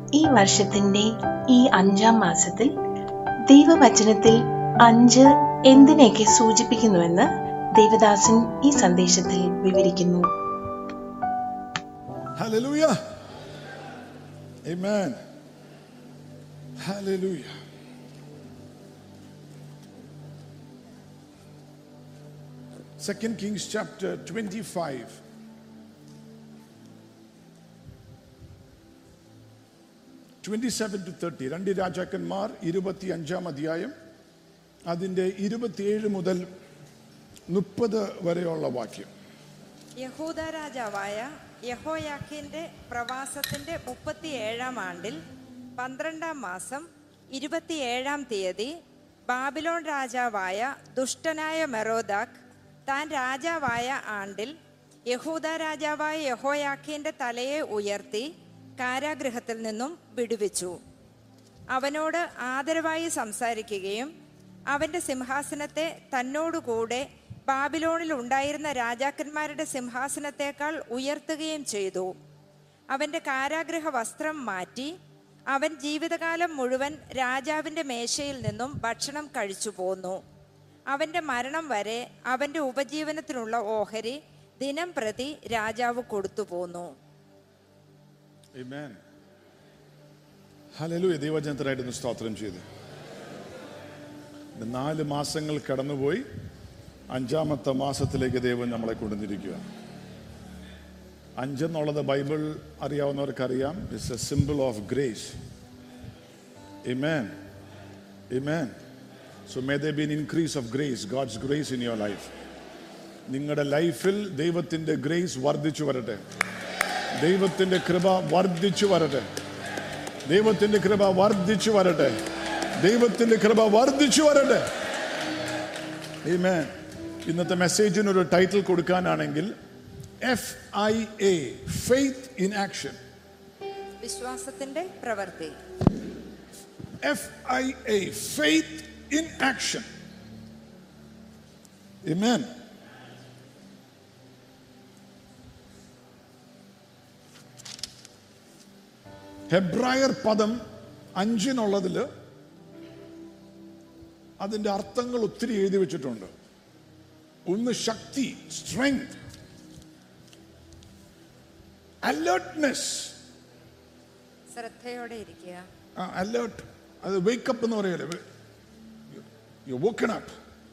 ഈ വർഷത്തിന്റെ ഈ അഞ്ചാം മാസത്തിൽ ദൈവവചനത്തിൽ അഞ്ച് എന്തിനെയൊക്കെ സൂചിപ്പിക്കുന്നുവെന്ന് ദേവദാസൻ ഈ സന്ദേശത്തിൽ വിവരിക്കുന്നു Hallelujah. Amen. Hallelujah. Second Kings chapter 25. Twenty two thirty രണ്ട് രാജാക്കന്മാർ ഇരുപത്തി അഞ്ചാം അധ്യായം അതിൻ്റെ ഇരുപത്തിയേഴ് മുതൽ മുപ്പത് വരെയുള്ള വാക്യം യഹൂദ രാജാവായ യഹോയാഖിന്റെ പ്രവാസത്തിന്റെ മുപ്പത്തിയേഴാം ആണ്ടിൽ പന്ത്രണ്ടാം മാസം ഇരുപത്തിയേഴാം തീയതി ബാബിലോൺ രാജാവായ ദുഷ്ടനായ മെറോദാക്ക് താൻ രാജാവായ ആണ്ടിൽ യഹൂദ രാജാവായ യഹോയാഖിന്റെ തലയെ ഉയർത്തി കാരാഗൃഹത്തിൽ നിന്നും വിടുവിച്ചു അവനോട് ആദരവായി സംസാരിക്കുകയും അവന്റെ സിംഹാസനത്തെ തന്നോടുകൂടെ ബാബിലോണിൽ ഉണ്ടായിരുന്ന രാജാക്കന്മാരുടെ സിംഹാസനത്തെക്കാൾ ഉയർത്തുകയും ചെയ്തു അവന്റെ കാരാഗൃഹ വസ്ത്രം മാറ്റി അവൻ ജീവിതകാലം മുഴുവൻ രാജാവിന്റെ മേശയിൽ നിന്നും ഭക്ഷണം കഴിച്ചു പോന്നു അവന്റെ മരണം വരെ അവന്റെ ഉപജീവനത്തിനുള്ള ഓഹരി ദിനം പ്രതി രാജാവ് കൊടുത്തു പോന്നു Amen. ഹല്ലേലൂയ ദൈവജനത്തിനായിട്ടൊന്ന് സ്തോത്രം ചെയ്ത് ഇന്ന് നാല് മാസങ്ങൾ കടന്നുപോയി അഞ്ചാമത്തെ മാസത്തിലേക്ക് ദൈവം നമ്മളെ കൊണ്ടുവന്നിരിക്കുക അഞ്ചെന്നുള്ളത് ബൈബിൾ അറിയാവുന്നവർക്കറിയാം it's a symbol of grace Amen. Amen. So may there be an increase of grace, God's grace in your life. നിങ്ങളുടെ ലൈഫിൽ ദൈവത്തിന്റെ ഗ്രേസ് വർദ്ധിച്ചു വരട്ടെ ദൈവത്തിന്റെ കൃപ വർദ്ധിച്ചു വരട്ടെ ദൈവത്തിന്റെ കൃപ വർദ്ധിച്ചു വരട്ടെ ദൈവത്തിന്റെ കൃപ വർദ്ധിച്ചു വരട്ടെ Amen. ഇന്നത്തെ മെസ്സേജിന് ഒരു ടൈറ്റിൽ കൊടുക്കാനാണെങ്കിൽ F I A faith in action വിശ്വാസത്തിന്റെ പ്രവൃത്തി F I A faith in action Amen. ഹെബ്രായർ പദം അഞ്ചിനുള്ളതിൽ അതിന്റെ അർത്ഥങ്ങൾ ഒത്തിരി എഴുതി വെച്ചിട്ടുണ്ട് ഒന്ന് ശക്തി സ്ട്രെങ്ത് അലേർട്ട്നെസ് ശ്രദ്ധയോടെ ഇരിക്കുക അലേർട്ട് അത് വേക്കപ്പ് എന്ന് പറയല്ലേ യു വോക്കൺ അപ്പ്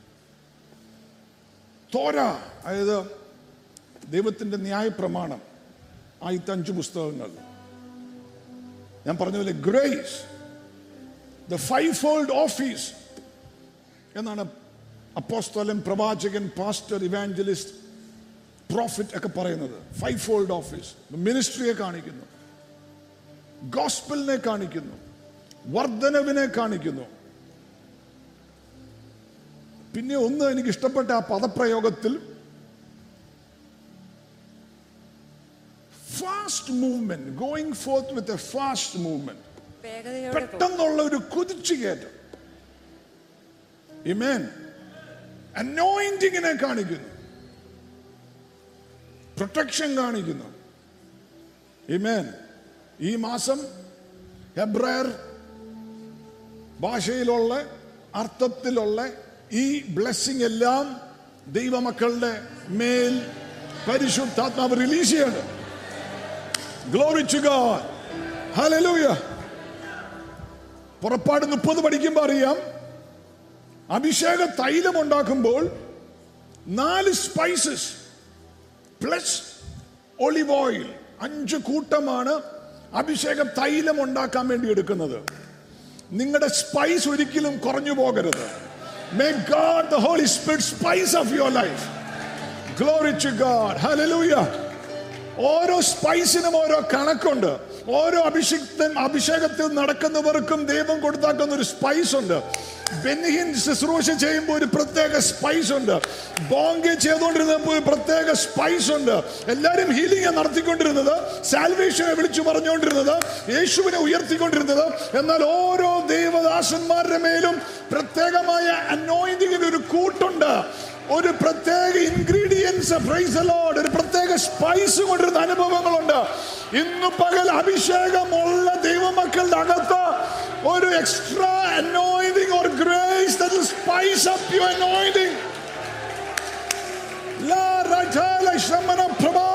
തോര അതായത് ദൈവത്തിന്റെ ന്യായ പ്രമാണം ആദ്യത്തെ അഞ്ച് പുസ്തകങ്ങൾ ഞാൻ പറഞ്ഞ പോലെ grace the fivefold office എന്നാണ് അപ്പോസ്തലൻ പ്രവാചകൻ പാസ്റ്റർ ഇവാഞ്ചലിസ്റ്റ് പ്രോഫിറ്റ് ഒക്കെ പറയുന്നത് ഫൈവ് ഫോൾഡ് ഓഫീസ് മിനിസ്ട്രിയെ കാണിക്കുന്നു ഗോസ്പലിനെ കാണിക്കുന്നു വർധനവിനെ കാണിക്കുന്നു പിന്നെ ഒന്ന് എനിക്ക് ഇഷ്ടപ്പെട്ട ആ പദപ്രയോഗത്തിൽ fast movement going forth with a fast movement വേഗതയോടെ പോകുക. പെട്ടെന്നുള്ള ഒരു കുതിച്ചു കയറ്റം ഇമേൻ അനോയിന്റിങ്ങിനെ കാണിക്കുന്നു പ്രൊട്ടക്ഷൻ കാണിക്കുന്നു ഇമേൻ ഈ മാസം ഹെബ്രയർ ഭാഷയിലുള്ള അർത്ഥത്തിലുള്ള ഈ ബ്ലെസ്സിങ് എല്ലാം ദൈവമക്കളുടെ മേൽ പരിശുദ്ധാത്മാവ് റിലീസ് ചെയ്യണം ഗ്ലോറി ടു ഗോഡ് ഹല്ലേലൂയ പുറപ്പാട് മുപ്പത് പഠിക്കുമ്പോൾ അറിയാം അഭിഷേക തൈലം ഉണ്ടാക്കുമ്പോൾ നാല് സ്പൈസസ് പ്ലസ് ഒലിവ് ഓയിൽ അഞ്ച് കൂട്ടമാണ് അഭിഷേക തൈലം ഉണ്ടാക്കാൻ വേണ്ടി എടുക്കുന്നത് നിങ്ങളുടെ സ്പൈസ് ഒരിക്കലും കുറഞ്ഞു പോകരുത് may God the holy spirit spice of your life glory to God hallelujah ഓരോ സ്പൈസിനും ഓരോ കണക്കുണ്ട് ഓരോ അഭിഷിക്തൻ അഭിഷേകത്തിൽ നടക്കുന്നവർക്കും ദൈവം കൊടുത്താക്കുന്ന ഒരു സ്പൈസ് ഉണ്ട് ബെന്നിഹിൻ ശുശ്രൂഷ ചെയ്യുമ്പോൾ ഒരു പ്രത്യേക സ്പൈസ് ഉണ്ട് ബോങ്കെ ചെയ്തുകൊണ്ടിരുന്നപ്പോൾ ഒരു പ്രത്യേക സ്പൈസ് ഉണ്ട് എല്ലാവരും ഹീലിംഗ് നടത്തിക്കൊണ്ടിരുന്നത് സാൽവേഷനെ വിളിച്ചു പറഞ്ഞുകൊണ്ടിരുന്നത് യേശുവിനെ ഉയർത്തിക്കൊണ്ടിരുന്നത് എന്നാൽ ഓരോ ദൈവദാസന്മാരുടെ മേലും പ്രത്യേകമായ അനോയിന്റിങ്ങിന് ഒരു കൂട്ടുണ്ട് ഒരു പ്രത്യേക ഇൻഗ്രീഡിയൻസ് പ്രൈസ് ലോഡ് ഒരു പ്രത്യേക സ്പൈസ് കൊണ്ടിരുന്ന അനുഭവങ്ങളുണ്ട് ഇന്ന് പകൽ അഭിഷേകമുള്ള ദൈവമക്കൾ ദൈവമക്കളുടെ അകത്ത് ഒരു extra anointing or grace that will spice up your anointing ലാ രജാല ശമന പ്രഭാ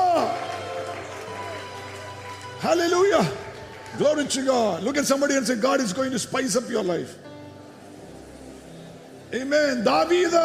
Hallelujah. Glory to God. Look at somebody and say, God is going to spice up your life. Amen. ദാവീദ്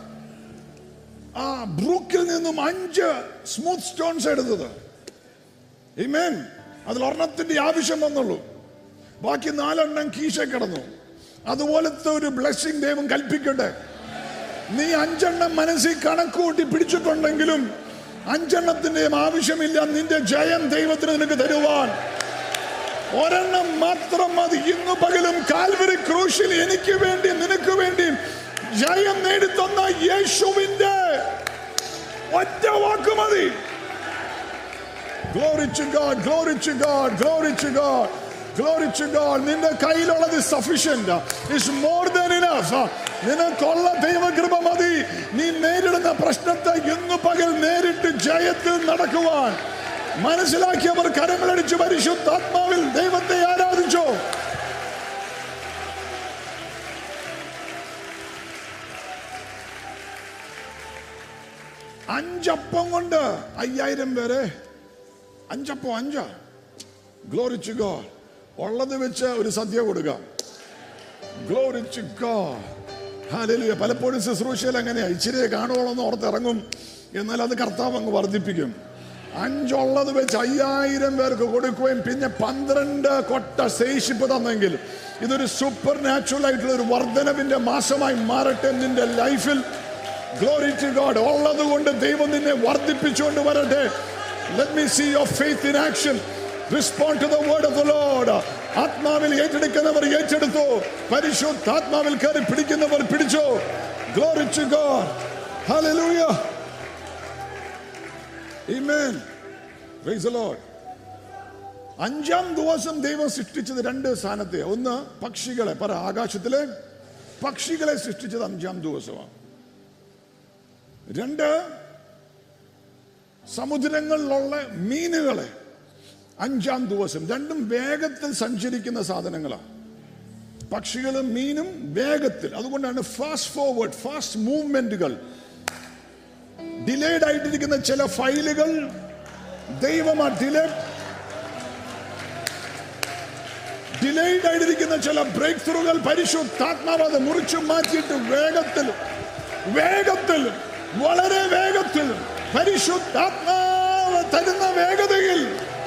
ആ ബ്രൂക്കിൽ നിന്നും അഞ്ച് സ്മൂത്ത് സ്റ്റോൺസ് എടുത്തത് Amen. അതിൽ ഒരെണ്ണത്തിന്റെ ആവശ്യം വന്നുള്ളൂ ബാക്കി നാലെണ്ണം കീശ കിടന്നു അതുപോലത്തെ ഒരു ബ്ലെസ്സിങ് ദൈവം കൽപ്പിക്കട്ടെ നീ അഞ്ചെണ്ണം മനസ്സിൽ കണക്കുകൂട്ടി പിടിച്ചിട്ടുണ്ടെങ്കിലും അഞ്ചെണ്ണത്തിന്റെയും ആവശ്യമില്ല നിന്റെ ജയം ദൈവത്തിന് നിനക്ക് തരുവാൻ ഒരെണ്ണം മാത്രം മതി ഇന്നു പകലും കാൽവരി ക്രൂശിൽ എനിക്ക് വേണ്ടി നിനക്ക് വേണ്ടി ജയം നേടിത്തന്ന യേശുവിന്റെ ഒറ്റ വാക്ക് മതി Glory to God, glory to God, glory to God. Glory to God. നിന്റെ കയ്യിലുള്ളത് sufficient is more than enough നിനക്കുള്ള ദൈവകൃപ മതി നീ നേരിടുന്ന പ്രശ്നത്തെ ഇന്ന് പകൽ നേരിട്ട് ജയത്തിൽ നടക്കുവാൻ മനസ്സിലാക്കിയവർ കരങ്ങളടിച്ച് പരിശുദ്ധാത്മാവിൽ ദൈവത്തെ ആരാധിച്ചോ അഞ്ചപ്പം കൊണ്ട് അയ്യായിരം പേരെ അഞ്ചപ്പം അഞ്ചാ ഗ്ലോറി ടു ഗോഡ് ഉള്ളത് വെച്ച് ഒരു സദ്യ കൊടുക്കാം ഗ്ലോറി ടു ഗോഡ് ഹാലലുയ പലപ്പോഴും ശുശ്രൂഷയിൽ അങ്ങനെയാ ഇച്ചിരി കാണുവോളെന്ന് ഓർത്തിറങ്ങും എന്നാൽ അത് കർത്താവ് അങ്ങ് വർദ്ധിപ്പിക്കും അഞ്ചുള്ളത് വെച്ച് അയ്യായിരം പേർക്ക് കൊടുക്കുകയും പിന്നെ പന്ത്രണ്ട് കൊട്ട ശേഷിപ്പ് തന്നെങ്കിൽ ഇതൊരു സൂപ്പർ നാച്ചുറൽ ആയിട്ടുള്ള ഒരു വർധനവിന്റെ മാസമായി മാറട്ടെ നിന്റെ ലൈഫിൽ ഗ്ലോറി ടു ഗോഡ് ഉള്ളത് കൊണ്ട് ദൈവം നിന്നെ വർദ്ധിപ്പിച്ചുകൊണ്ട് വരട്ടെ let me see your faith in action respond to the word of the Lord ആത്മാവിൽ ഏറ്റെടുക്കുന്നവർ ഏറ്റെടുത്തു പരിശുദ്ധാത്മാവിൽ കയറി പിടിക്കുന്നവർ പിടിച്ചു glory to God hallelujah amen praise the Lord അഞ്ചാം ദിവസം ദൈവം സൃഷ്ടിച്ചത് രണ്ട് സ്ഥാനത്തെ ഒന്ന് പക്ഷികളെ പറ ആകാശത്തിലെ പക്ഷികളെ സൃഷ്ടിച്ചത് അഞ്ചാം ദിവസമാണ് രണ്ട് സമുദ്രങ്ങളിലുള്ള മീനുകളെ അഞ്ചാം ദിവസം രണ്ടും വേഗത്തിൽ സഞ്ചരിക്കുന്ന സാധനങ്ങളാണ് പക്ഷികളും മീനും വേഗത്തിൽ അതുകൊണ്ടാണ് ഫാസ്റ്റ് ഫോർവേഡ് ഫാസ്റ്റ് മൂവ്മെന്റുകൾ ഡിലേഡ് ആയിട്ടിരിക്കുന്ന ചില ഫയലുകൾ ദൈവമാ ഡിലേ ഡിലേഡ് ആയിട്ടിരിക്കുന്ന ചില ബ്രേക്ക് ത്രൂകൾ പരിശുദ്ധാത്മാവ് അത് മുറിച്ചു മാറ്റിയിട്ട് വേഗത്തിൽ വേഗത്തിൽ വളരെ വേഗത്തിൽ പരിശുദ്ധാത്മാവ് തരുന്ന വേഗതയിൽ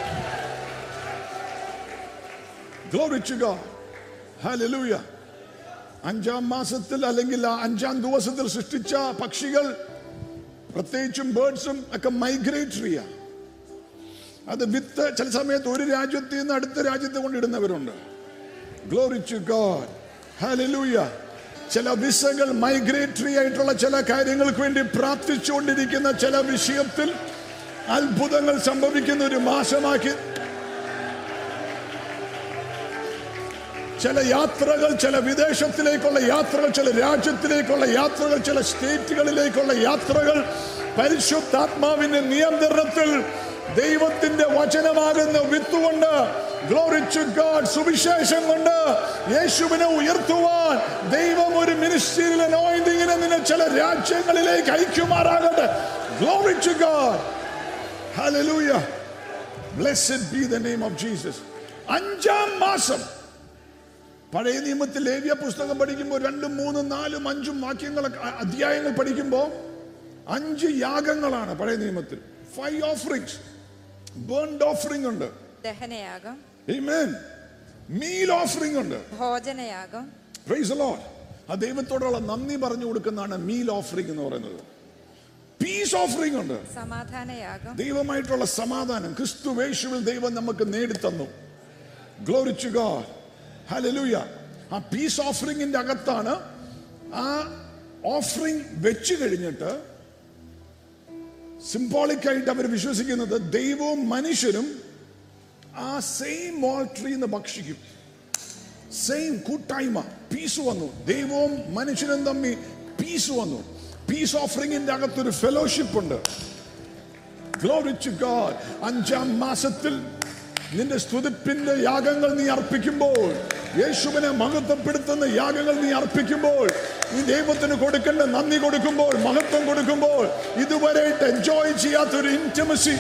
Glory to God. Hallelujah. അഞ്ചാം മാസത്തിൽ അല്ലെങ്കിൽ ആ അഞ്ചാം ദിവസത്തിൽ സൃഷ്ടിച്ച പക്ഷികൾ പ്രത്യേകിച്ചും ബേർഡ്സും ഒക്കെ മൈഗ്രേറ്ററിയാ അത് വിത്ത് ചില സമയത്ത് ഒരു രാജ്യത്ത് നിന്ന് അടുത്ത രാജ്യത്ത് കൊണ്ടിടുന്നവരുണ്ട് ഗ്ലോറി ടു ഗോഡ് ഹല്ലേലൂയ ചില വിസകൾ മൈഗ്രേറ്ററി ആയിട്ടുള്ള ചില കാര്യങ്ങൾക്ക് വേണ്ടി പ്രാർത്ഥിച്ചുകൊണ്ടിരിക്കുന്ന ചില വിഷയത്തിൽ അത്ഭുതങ്ങൾ സംഭവിക്കുന്ന ഒരു മാസമാക്കി ചില യാത്രകൾ ചില വിദേശത്തിലേക്കുള്ള യാത്രകൾ ചില രാജ്യത്തിലേക്കുള്ള യാത്രകൾ ചില സ്റ്റേറ്റുകളിലേക്കുള്ള യാത്രകൾ പരിശുദ്ധാത്മാവിന്റെ നിയന്ത്രണത്തിൽ ദൈവത്തിന്റെ വചനമാകുന്ന വിത്തുകൊണ്ട് ഗ്ലോറി ടു ഗാഡ് സുവിശേഷം കൊണ്ട് യേശുവിനെ ഉയർത്തുവാൻ ദൈവം ഒരു മിനിസ്ട്രിയിൽ അനോയിന്റിങ്ങിനെ നിന്നെ ചില രാജ്യങ്ങളിലേക്ക് അയക്കുമാറാകട്ടെ glory to God hallelujah blessed be the name of Jesus അഞ്ചാം മാസം പഴയ നിയമത്തിൽ ലേവ്യ പുസ്തകം പഠിക്കുമ്പോൾ രണ്ടും മൂന്നും നാലും അഞ്ചും വാക്യങ്ങളൊക്കെ അ- അധ്യായങ്ങൾ പഠിക്കുമ്പോൾ അഞ്ച് യാഗങ്ങളാണ് പഴയ നിയമത്തിൽ ഫൈവ് ഓഫറിങ്സ് ബേൺഡ് ഓഫറിംഗ് ഉണ്ട് ദഹനയാഗം മീൽ ഓഫറിംഗ് ഉണ്ട് ഭോജനയാഗം പ്രൈസ് ലോഡ് ആ ദൈവത്തോടുള്ള നന്ദി പറഞ്ഞു കൊടുക്കുന്നതാണ് മീൽ ഓഫറിംഗ് എന്ന് പറയുന്നത് പീസ് ഓഫറിംഗ് ഉണ്ട് സമാധാനയാഗം ദൈവമായിട്ടുള്ള സമാധാനം ക്രിസ്തു യേശുവിൽ ദൈവം നമുക്ക് നേടിത്തന്നു ഗ്ലോറി ടു ഗോഡ് ഹല്ലേലൂയ ആ പീസ് ഓഫറിംഗിന്റെ അകത്താണ് ആ ഓഫറിംഗ് വെച്ച് കഴിഞ്ഞിട്ട് സിംബോളിക് ആയിട്ട് അവർ വിശ്വസിക്കുന്നത് ദൈവവും മനുഷ്യരും ആ സെയിം ഓൾട്രി എന്ന് ഭക്ഷിക്കും സെയിം കൂട്ടായ്മ പീസ് വന്നു ദൈവവും മനുഷ്യനും തമ്മിൽ പീസ് വന്നു പീസ് ഓഫറിംഗിന്റെ അകത്തൊരു ഫെലോഷിപ്പ് ഉണ്ട് ഗ്ലോറി ടു ഗോഡ് അഞ്ചാം മാസത്തിൽ നിന്റെ സ്തുതിപ്പിന്റെ യാഗങ്ങൾ നീ അർപ്പിക്കുമ്പോൾ യേശുവിനെ മഹത്വപ്പെടുത്തുന്ന യാഗങ്ങൾ നീ അർപ്പിക്കുമ്പോൾ നീ ദൈവത്തിന് കൊടുക്കേണ്ട നന്ദി കൊടുക്കുമ്പോൾ മഹത്വം കൊടുക്കുമ്പോൾ ഇതുവരെയായിട്ട് എൻജോയ് ചെയ്യാത്തൊരു ഇന്റമസി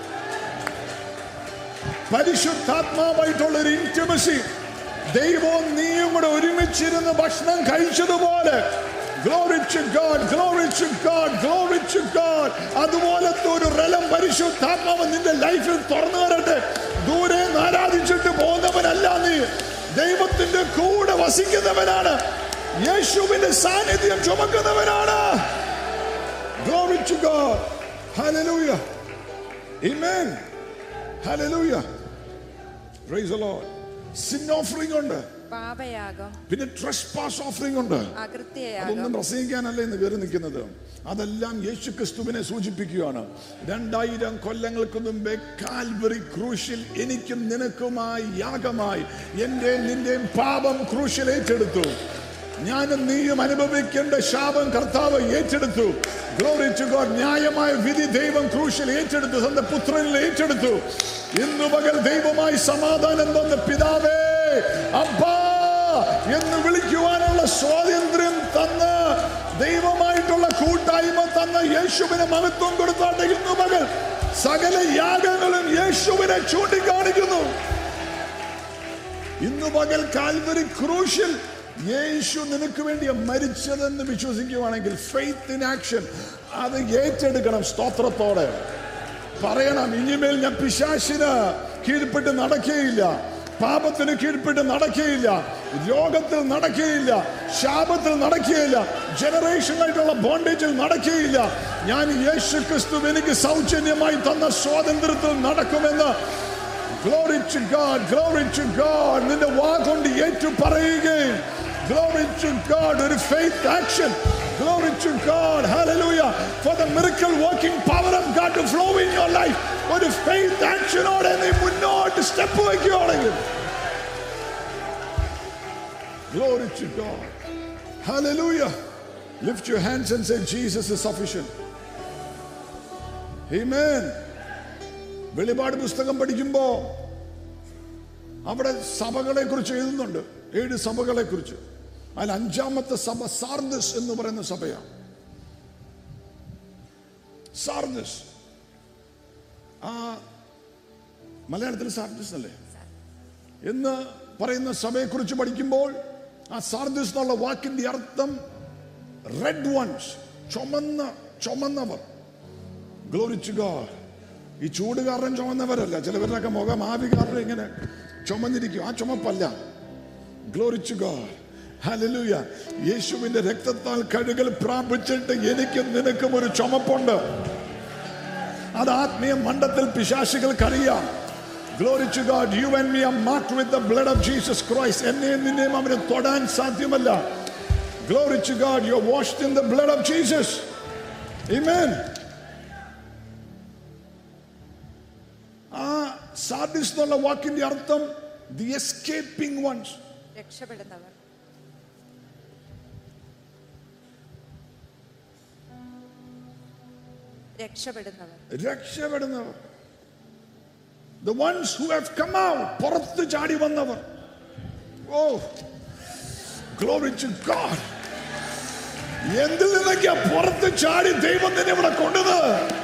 പരിശുദ്ധാത്മാവായിട്ടുള്ള ഒരു ഇന്റമസി ദൈവവും നീയും കൂടെ ഒരുമിച്ചിരുന്ന് ഭക്ഷണം കഴിച്ചതുപോലെ Glory to God, glory to God, glory to God. അതുപോലത്തെ ഒരു റലം പരിശുദ്ധാത്മാവ് നിന്റെ ലൈഫിൽ തുറന്നു വരട്ടെ ദൂരെ നിന്ന് ആരാധിച്ചിട്ട് പോകുന്നവനല്ല നീ ദൈവത്തിന്റെ കൂടെ വസിക്കുന്നവനാണ് യേശുവിന്റെ സാന്നിധ്യം ചുമക്കുന്നവനാണ് Glory to God. Hallelujah. Amen. Hallelujah. Praise the Lord. Sin offering ഉണ്ട് പാപയാഗം പിന്നെ ട്രസ് പാസ് ഓഫറിംഗ് ഉണ്ട് അകൃത്യയാഗം അതൊന്നും പ്രസംഗിക്കാനല്ല ഇന്ന് കയറി നിൽക്കുന്നത് അതെല്ലാം യേശു ക്രിസ്തുവിനെ സൂചിപ്പിക്കുകയാണ് രണ്ടായിരം കൊല്ലങ്ങൾക്ക് മുമ്പേ കാൽവറി ക്രൂശിൽ എനിക്കും നിനക്കുമായി യാഗമായി എന്റെ നിന്റെയും പാപം ക്രൂശിൽ ഏറ്റെടുത്തു ഞാനും നീയും അനുഭവിക്കേണ്ട ശാപം കർത്താവ് ഏറ്റെടുത്തു Glory to God. ന്യായമായ വിധി ദൈവം ക്രൂശിൽ ഏറ്റെടുത്തു തന്റെ പുത്രനിൽ ഏറ്റെടുത്തു ഇന്നു പകൽ ദൈവമായി സമാധാനം തന്ന പിതാവേ അപ്പാ എന്ന് വിളിക്കുവാനുള്ള സ്വാതന്ത്ര്യം തന്ന് ദൈവമായിട്ടുള്ള കൂട്ടായ്മ തന്ന യേശുവിന് മഹത്വം കൊടുത്താട്ടെ ഇന്നു പകൽ സകല യാഗങ്ങളും യേശുവിനെ ചൂണ്ടിക്കാണിക്കുന്നു ഇന്നു പകൽ കാൽവരി ക്രൂശിൽ യേശു നിനക്ക് വേണ്ടി മരിച്ചതെന്ന് വിശ്വസിക്കുവാണെങ്കിൽ ഫെയ്ത്ത് ഇൻ ആക്ഷൻ അത് ഏറ്റെടുക്കണം സ്തോത്രത്തോടെ പറയണം ഇനിമേൽ ഞാൻ പിശാശിന് കീഴ്പ്പെട്ട് നടക്കുകയില്ല പാപത്തിന് കീഴ്പ്പെട്ട് നടക്കുകയില്ല രോഗത്തിൽ നടക്കുകയില്ല ശാപത്തിൽ നടക്കുകയില്ല ജനറേഷനായിട്ടുള്ള ബോണ്ടേജിൽ നടക്കുകയില്ല ഞാൻ യേശു ക്രിസ്തു എനിക്ക് സൗജന്യമായി തന്ന സ്വാതന്ത്ര്യത്തിൽ നടക്കുമെന്ന് Glory to God, glory to God. നിന്റെ വാ കൊണ്ട് ഏറ്റു പറയുകയും Glory to God, ഒരു faith action. Glory to God, hallelujah. For the miracle working power of God to flow in your life. ഒരു faith action ഓടെ നീ മുന്നോട്ട് സ്റ്റെപ്പ് വയ്ക്കുകയാണെങ്കിൽ Glory to God. Hallelujah. Lift your hands and say, Jesus is sufficient. Amen. വെളിപാട് പുസ്തകം പഠിക്കുമ്പോ അവിടെ സഭകളെ കുറിച്ച് എഴുതുന്നുണ്ട് ഏഴ് സഭകളെ കുറിച്ച് അതിൽ അഞ്ചാമത്തെ സഭ സാർദസ് എന്ന് പറയുന്ന സഭയാണ് സാർദസ് ആ മലയാളത്തിൽ സാർദസ് അല്ലേ എന്ന് പറയുന്ന സഭയെക്കുറിച്ച് പഠിക്കുമ്പോൾ ആ സാർദസ് എന്നുള്ള വാക്കിന്റെ അർത്ഥം റെഡ് വൺസ് ചുമന്ന ചുമന്നവർ ഗ്ലോറിച്ചു ഗോഡ് ഈ ചൂട് കാരണം ചുമന്നവരല്ല ചിലവരുടെയൊക്കെ മുഖം ആവി കാരണം ഇങ്ങനെ ചുമന്നിരിക്കും ആ ചുമപ്പല്ല ഗ്ലോറിച്ചു ഗോഡ് ഹല്ലേലൂയ യേശുവിന്റെ രക്തത്താൽ കഴുകൽ പ്രാപിച്ചിട്ട് എനിക്കും നിനക്കും ഒരു ചുമപ്പുണ്ട് അത് ആത്മീയ മണ്ഡത്തിൽ പിശാശികൾക്കറിയാം Glory to God. You and me are marked with the blood of Jesus Christ. എന്നെയും നിന്നെയും അവന് തൊടാൻ സാധ്യമല്ല Glory to God. You're washed in the blood of Jesus. Amen. ആ സാഡിസ് എന്നുള്ള വാക്കിന്റെ അർത്ഥം ദി എസ്കേപ്പിംഗ് വൺസ് രക്ഷപ്പെടുന്നവർ രക്ഷപ്പെടുന്നവർ രക്ഷപ്പെടുന്നവർ the ones who have come out പുറത്ത് ചാടി വന്നവർ ഓ ഗ്ലോറി ടു ഗോഡ് എന്തിൽ നിന്നൊക്കെയാ പുറത്ത് ചാടി ദൈവം നിന്നെ ഇവിടെ കൊണ്ടത്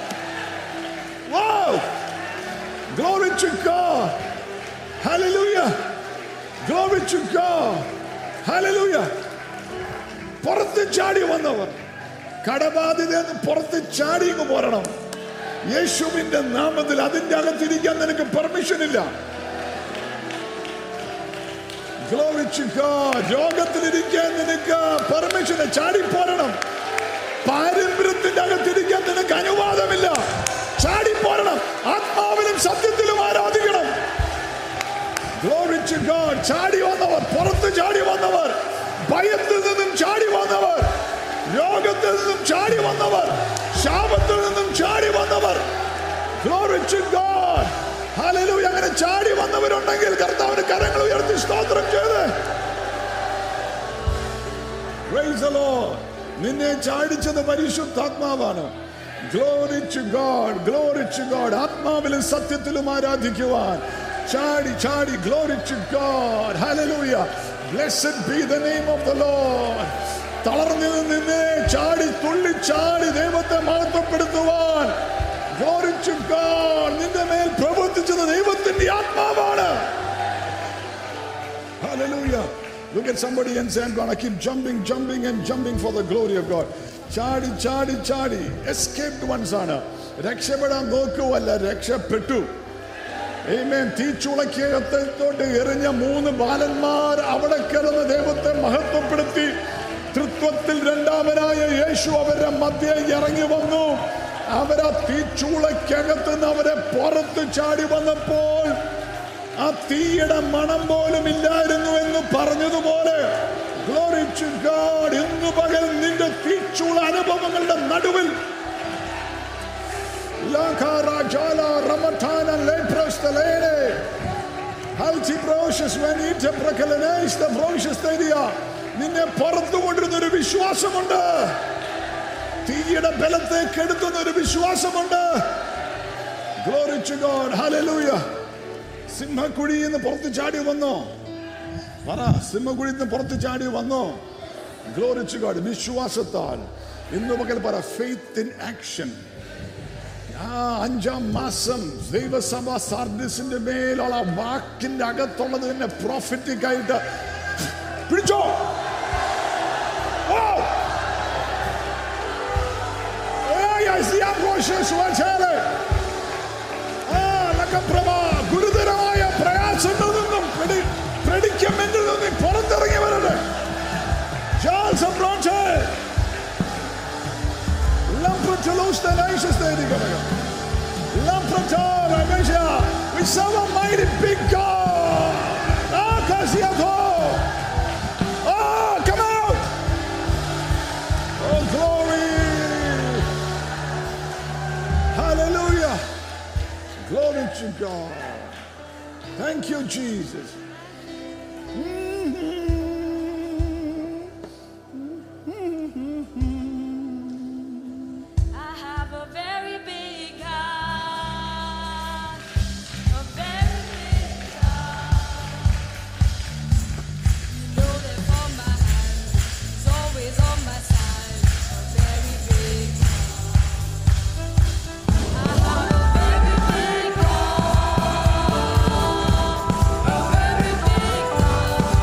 Wow! Glory to God. Hallelujah. Glory to God. Hallelujah. പുറത്ത് ചാടി വന്നവർ കടബാധിത പുറത്ത് ചാടി ഇങ്ങ് പോരണം യേശുവിന്റെ നാമത്തിൽ അതിന്റെ അകത്തിരിക്കാൻ നിനക്ക് പെർമിഷൻ ഇല്ല Glory to God. രോഗത്തിലിരിക്കാൻ നിനക്ക് പെർമിഷൻ ചാടി പോരണം പാരമ്പര്യത്തിന്റെ അകത്തിരിക്കാൻ നിനക്ക് അനുവാദമില്ല ചാടി പോരണം ആത്മാവിലും സത്യത്തിലും ആരാധിക്കണം Glory to God. ചാടി വന്നവർ പുറത്ത് ചാടി വന്നവർ ഭയത്തിൽ നിന്നും ചാടി വന്നവർ രോഗത്തിൽ നിന്നും ചാടി വന്നവർ ശാപത്തിൽ നിന്നും ചാടി വന്നവർ Glory to God. Hallelujah. അങ്ങനെ ചാടി വന്നവരുണ്ടെങ്കിൽ കർത്താവിന് കരങ്ങൾ ഉയർത്തി സ്തോത്രം ചെയ്ത് Praise the Lord. നിന്നെ ചാടിച്ചത് പരിശുദ്ധാത്മാവാണ് glory to God glory to God ആത്മാവിലും സത്യത്തിലും ആരാധിക്കുവാൻ ചാടി ചാടി glory to God hallelujah blessed be the name of the Lord തളർന്നു നിന്ന് ചാടി തുള്ളി ചാടി ദൈവത്തെ മഹത്വപ്പെടുത്തുവാൻ ഗ്ലോറി ടു ഗോഡ് നിന്റെ മേൽ പ്രവർത്തിച്ചത് ദൈവത്തിന്റെ ആത്മാവാണ് Hallelujah. Look at somebody and say, I'm gonna keep jumping, jumping, and jumping for the glory of God. ചാടി ചാടി ചാടി എസ്കേപ്ഡ് വൺസ് ആണ് രക്ഷപ്പെടാൻ നോക്കുവല്ല രക്ഷപ്പെട്ടു Amen. തീച്ചുളക്കകത്തോട്ട് എറിഞ്ഞ മൂന്ന് ബാലന്മാർ അവിടെ കിടന്ന് ദൈവത്തെ മഹത്വപ്പെടുത്തി തൃത്വത്തിൽ രണ്ടാമനായ യേശു അവരുടെ മധ്യേ ഇറങ്ങി വന്നു അവരാ തീച്ചൂളക്കകത്ത് നിന്ന് അവരെ പുറത്ത് ചാടി വന്നപ്പോൾ ആ തീയുടെ മണം പോലും ഇല്ലായിരുന്നു എന്ന് പറഞ്ഞതുപോലെ Glory to God. ഇന്ന് പകൽ നിന്റെ തീച്ചൂള അനുഭവങ്ങളുടെ നടുവിൽ Lakara jala ramatana lepros telene. Halti brocious when it procalanes the brocious teria. നിന്നെ പുറത്തു കൊണ്ടിരുന്ന ഒരു വിശ്വാസമുണ്ട് തീയുടെ ബലത്തെ കെടുത്തുന്ന ഒരു വിശ്വാസമുണ്ട് Glory to God. Hallelujah. സിംഹക്കുഴിയിൽ നിന്ന് പുറത്ത് ചാടി വന്നോ പറ സിംഹക്കുഴിയിൽ നിന്ന് പുറത്ത് ചാടി വന്നോ ഗ്ലോറിച്ചു ഗോഡ് വിശ്വാസത്താൽ ഇന്ന് പകൽ പറ ഫെയ്ത്ത് ഇൻ ആക്ഷൻ ആ അഞ്ചാം മാസം ദൈവസഭ സാർഡിസിന്റെ മേലുള്ള വാക്കിന്റെ അകത്തുള്ളത് തന്നെ പ്രോഫിറ്റിക് ആയിട്ട് പിടിച്ചോ ഓ! ഏയ്, I see ambushes, വാച്ചാലേ. ആ, ലക്കപ്രഭ, ഗുരുതരമായ പ്രയാസങ്ങളിൽ നിന്നും പിടി- predicament-ൽ നിന്നും പുറത്തിറങ്ങി വരട്ടെ Charles Abronte. Lamprotelos tenacious തേടിക്കണക. Lamprotel, Amisha. We serve a mighty big God. Ah, Kasiato. Ah, come out. Oh, glory. Hallelujah. Glory to God. Thank you, Jesus. I have a very big God, a very big God. You know that for my hand is always on my side, a very big God. I have a very big God, a very big God.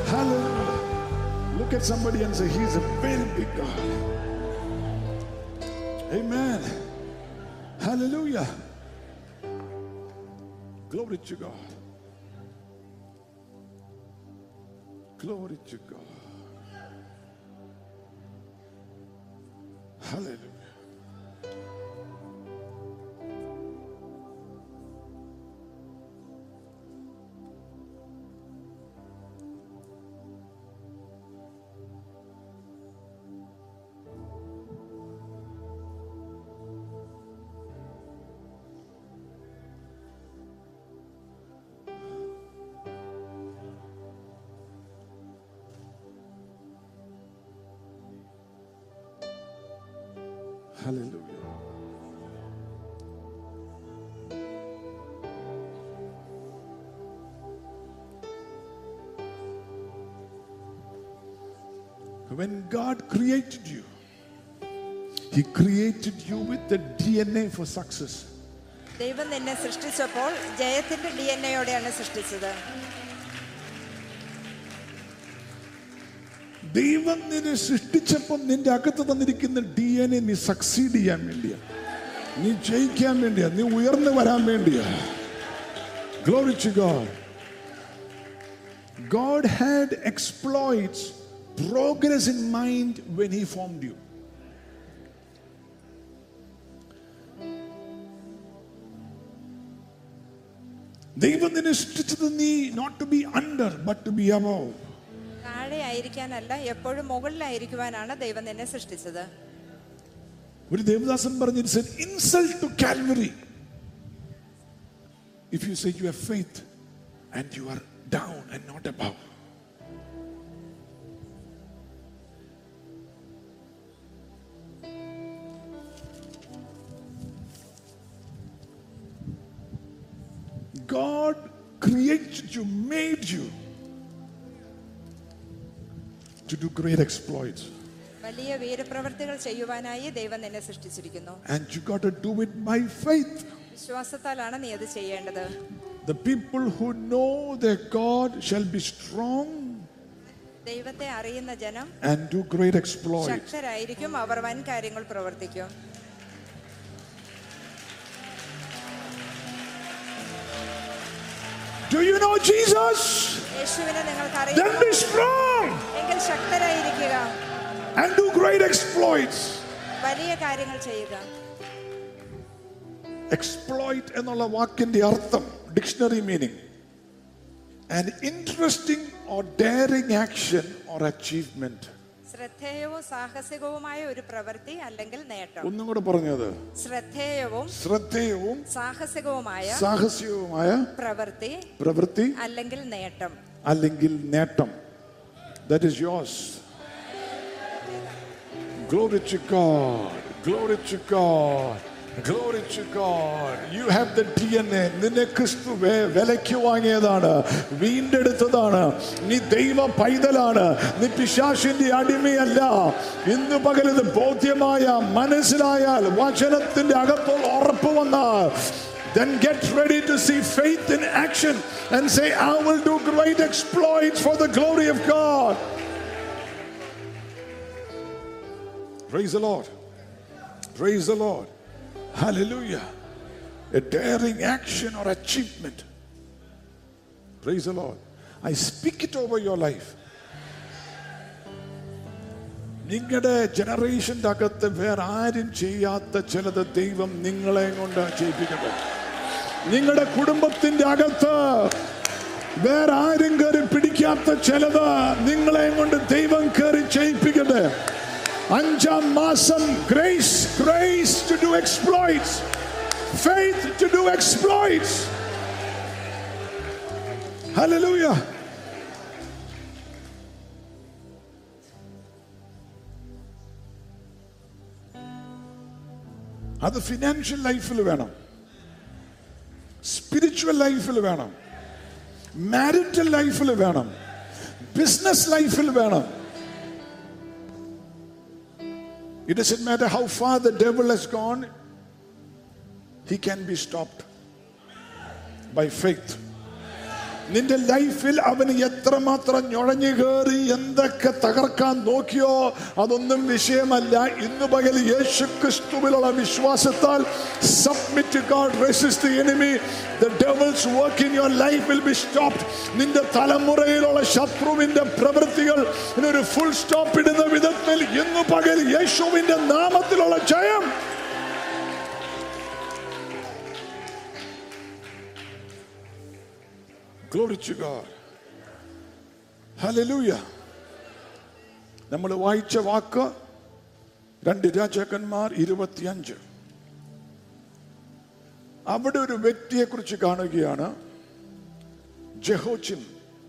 Hallelujah. Look at somebody and say, He's a very big God. Amen. Hallelujah. Glory to God. Glory to God. Hallelujah. Hallelujah. When God created you, He created you with the DNA for success. ദൈവം നിന്നെ സൃഷ്ടിച്ചപ്പോൾ ജയത്തിന്റെ D N എയോടെയാണ് സൃഷ്ടിച്ചത് ദൈവം നിന്നെ സൃഷ്ടിച്ചപ്പം നിന്റെ അകത്ത് തന്നിരിക്കുന്ന D N A നീ succeed ചെയ്യാൻ വേണ്ടിയാ നീ ജയിക്കാൻ വേണ്ടിയാ നീ ഉയർന്നു വരാൻ വേണ്ടിയാ Glory to God. God had exploits, progress in mind when He formed you. ദൈവം നിന്നെ സൃഷ്ടിച്ചത് നീ not to be under but to be above താഴെ ആയിരിക്കാനല്ല എപ്പോഴും മുകളിലായിരിക്കുവാനാണ് ദൈവം നിന്നെ സൃഷ്ടിച്ചത് ഒരു ദേവദാസൻ പറഞ്ഞു it's an insult to Calvary if you say you have faith and you are down and not above God created you, made you to do great exploits. വലിയ വീരപ്രവർത്തികൾ ചെയ്യുവാനായി ദൈവം നിന്നെ സൃഷ്ടിച്ചിരിക്കുന്നു And you got to do it by faith. വിശ്വാസത്താലാണ് നീ അത് ചെയ്യേണ്ടത് The people who know their God shall be strong ദൈവത്തെ അറിയുന്ന ജനം and do great exploits. ശക്തരായിരിക്കും അവർ വൻ കാര്യങ്ങൾ പ്രവർത്തിക്കും Do you know Jesus? യേശുവിനെ നിങ്ങൾക്ക് Then അറിയാം be strong എങ്കിൽ ശക്തരായിരിക്കുക and do great exploits. വലിയ കാര്യങ്ങൾ ചെയ്യുക Exploit എന്നുള്ള വാക്കിന്റെ അർത്ഥം dictionary meaning an interesting or daring action or achievement. ശ്രദ്ധേയവും സാഹസികവുമായ ഒരു പ്രവൃത്തി അല്ലെങ്കിൽ നേട്ടം ഒന്നും കൂടെ പറഞ്ഞത് ശ്രദ്ധേയവും ശ്രദ്ധേയവും സാഹസികവുമായ സാഹസികവുമായ പ്രവൃത്തി പ്രവൃത്തി അല്ലെങ്കിൽ നേട്ടം അല്ലെങ്കിൽ നേട്ടം that is yours Glory to God. Glory to God. Glory to God. You have the DNA. നിന്നെ ക്രിസ്തു വെ- വിലയ്ക്ക് വാങ്ങിയതാണ് വീണ്ടെടുത്തതാണ് നീ ദൈവ പൈതലാണ് നീ പിശാശിന്റെ അടിമയല്ല ഇന്ന് പകൽ ഇത് ബോധ്യമായ മനസ്സിലായാൽ വചനത്തിന്റെ അകത്തുള്ള ഉറപ്പ് വന്നാൽ Then get ready to see faith in action and say, I will do great exploits for the glory of God. Praise the Lord. Praise the Lord. Hallelujah. A daring action or achievement. Praise the Lord. I speak it over your life. നിങ്ങളുടെ ജനറേഷൻ്റെ അകത്ത് വേറെ ആരും ചെയ്യാത്ത ചിലത് ദൈവം നിങ്ങളെ കൊണ്ട് ചെയ്യിപ്പിക്കട്ടെ നിങ്ങളുടെ കുടുംബത്തിന്റെ അകത്ത് വേറെ ആരും കയറി പിടിക്കാത്ത ചിലത് നിങ്ങളെ കൊണ്ട് ദൈവം കയറി ചെയ്യിപ്പിക്കട്ടെ അഞ്ചാം മാസം grace grace to do exploits faith to do exploits hallelujah അത് ഫിനാൻഷ്യൽ ലൈഫിൽ വേണം സ്പിരിച്വൽ ലൈഫിൽ വേണം മാരിറ്റൽ ലൈഫിൽ വേണം ബിസിനസ് ലൈഫിൽ വേണം It doesn't matter how far the devil has gone, he can be stopped by faith. നിന്റെ ലൈഫിൽ അവന് എത്രമാത്രം ഞൊഴഞ്ഞു കയറി എന്തൊക്കെ തകർക്കാൻ നോക്കിയോ അതൊന്നും വിഷയമല്ല ഇന്ന് പകൽ യേശു ക്രിസ്തുവിലുള്ള വിശ്വാസത്താൽ submit God resist enemy the devil's work in your life will be stopped നിന്റെ തലമുറയിലുള്ള ശത്രുവിന്റെ പ്രവൃത്തികൾ ഇതിനൊരു ഫുൾ സ്റ്റോപ്പ് ഇടുന്ന വിധത്തിൽ ഇന്ന് പകൽ യേശുവിന്റെ നാമത്തിലുള്ള ജയം Glory to God. Hallelujah. നമ്മൾ വായിച്ച വാക്ക് രണ്ട് രാജാക്കന്മാർ ഇരുപത്തിയഞ്ച് അവിടെ ഒരു വ്യക്തിയെ കുറിച്ച് കാണുകയാണ് Jehoiachin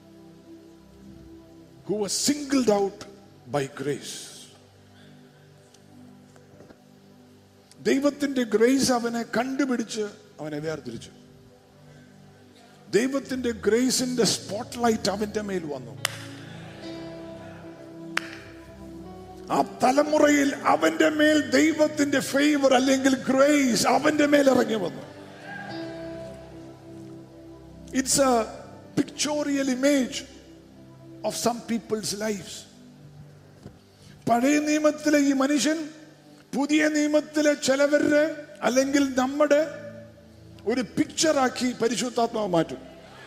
who was singled out by grace. ദൈവത്തിന്റെ ഗ്രേസ് അവനെ കണ്ടുപിടിച്ച് അവനെ വേർതിരിച്ചു ദൈവത്തിന്റെ ഗ്രേസിന്റെ സ്പോട്ട് ലൈറ്റ് അവന്റെ മേൽ വന്നു ആ തലമുറയിൽ അവന്റെ മേൽ ദൈവത്തിന്റെ ഫേവർ അല്ലെങ്കിൽ ഗ്രേസ് അവന്റെ മേൽ ഇറങ്ങി വന്നു it's a pictorial image of some people's lives പഴയ നിയമത്തിലെ ഈ മനുഷ്യൻ പുതിയ നിയമത്തിലെ ചിലവരുടെ അല്ലെങ്കിൽ നമ്മുടെ ഒരു പിക്ചറാക്കി പരിശുദ്ധാത്മാവ് മാറ്റും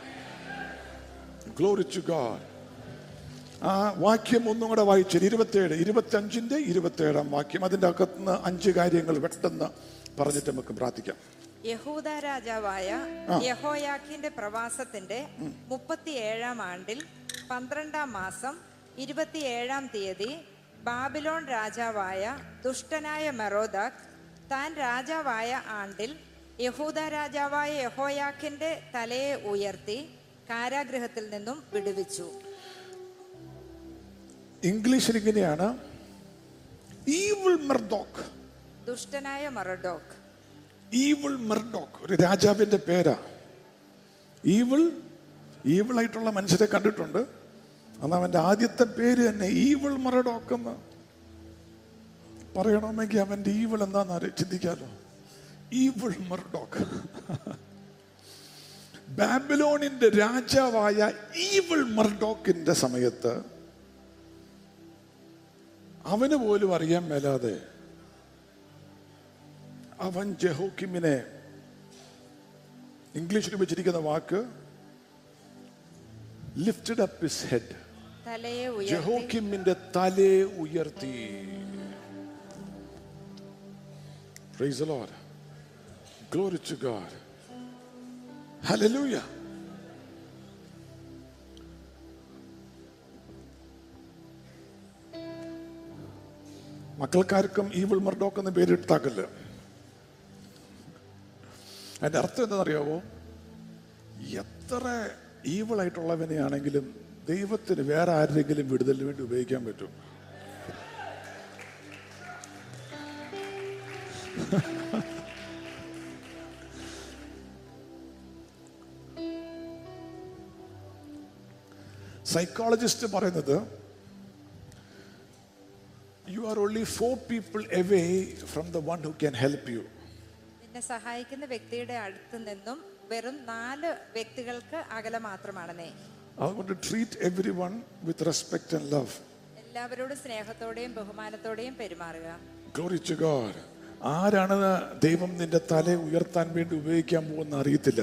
ഗ്ലോറി ടു ഗാഡ് ആ വാക്യം ഒന്നും കൂടെ വായിച്ചത് ഇരുപത്തേഴ് ഇരുപത്തി അഞ്ചിന്റെ ഇരുപത്തേഴാം വാക്യം അതിന്റെ അകത്തുനിന്ന് അഞ്ച് കാര്യങ്ങൾ പെട്ടെന്ന് പറഞ്ഞിട്ട് നമുക്ക് പ്രാർത്ഥിക്കാം യഹൂദ രാജാവായ യഹോയാക്കിന്റെ പ്രവാസത്തിന്റെ മുപ്പത്തിയേഴാം ആണ്ടിൽ പന്ത്രണ്ടാം മാസം ഇരുപത്തിയേഴാം തീയതി ബാബിലോൺ രാജാവായ ദുഷ്ടനായ മെറോദാക് താൻ രാജാവായ ആണ്ടിൽ യഹൂദ രാജാവായ യഹോയാക്കിന്റെ തലയെ ഉയർത്തി കാരാഗൃഹത്തിൽ നിന്നും വിടുവിച്ചു ഇംഗ്ലീഷിൽ ഇങ്ങനെയാണ് ഈവിൾ മെർഡോക്ക് ദുഷ്ടനായ മറഡോക്ക് ഈവിൾ മെർഡോക്ക് ഒരു രാജാവിന്റെ പേരാ ഈവിൾ ഈവിൾ ആയിട്ടുള്ള മനുഷ്യരെ കണ്ടിട്ടുണ്ട് അന്ന് അവന്റെ ആദ്യത്തെ പേര് തന്നെ ഈവിൾ മെറഡോക്ക് എന്ന് പറയണമെങ്കിൽ അവന്റെ ഈവിൾ എന്താന്ന് അറി- ചിന്തിക്കാലോ ഈവിൾ മെർഡോക്ക് ബാബിലോണിന്റെ രാജാവായ ഈവിൾ മെർഡോക്കിന്റെ സമയത്ത് അവന് പോലും അറിയാൻ മേലാതെ അവൻ ജഹോക്കിമിനെ ഇംഗ്ലീഷിൽ വെച്ചിരിക്കുന്ന വാക്ക് ലിഫ്റ്റഡ് അപ്പ് ഹിസ് ഹെഡ് തലയെ ഉയർത്തി ജഹോക്കിമിന്റെ തലേ ഉയർത്തി Praise the Lord. Glory to God. Hallelujah. മക്കൾക്കാർക്കും ഈവിൾ മർഡോക്ക് എന്ന് പേരിട്ടാക്കില്ല അതിന്റെ അർത്ഥം എന്താണെന്നറിയാവോ എത്ര ഈവിളായിട്ടുള്ളവനെയാണെങ്കിലും ദൈവത്തിന് വേറെ ആരുടെങ്കിലും വിടുതലിന് വേണ്ടി ഉപയോഗിക്കാൻ പറ്റും സൈക്കോളജിസ്റ്റ് പറയുന്നത് you are only four people away from the one who can help you നിന്നെ സഹായിക്കുന്ന വ്യക്തിയുടെ അടുത്ത് നിന്നും വെറും നാല് വ്യക്തികൾക്ക് അകലെ മാത്രമാണ് നീ അതുകൊണ്ട് treat everyone with respect and love എല്ലാവരോടും സ്നേഹത്തോടെയും ബഹുമാനത്തോടെയും പെരുമാറുക ഗ്ലോറി ടു ഗോഡ് ആരാണ് ദൈവം നിന്റെ തല ഉയർത്താൻ വേണ്ടി ഉപയോഗിക്കാൻ പോകുന്ന അറിയത്തില്ല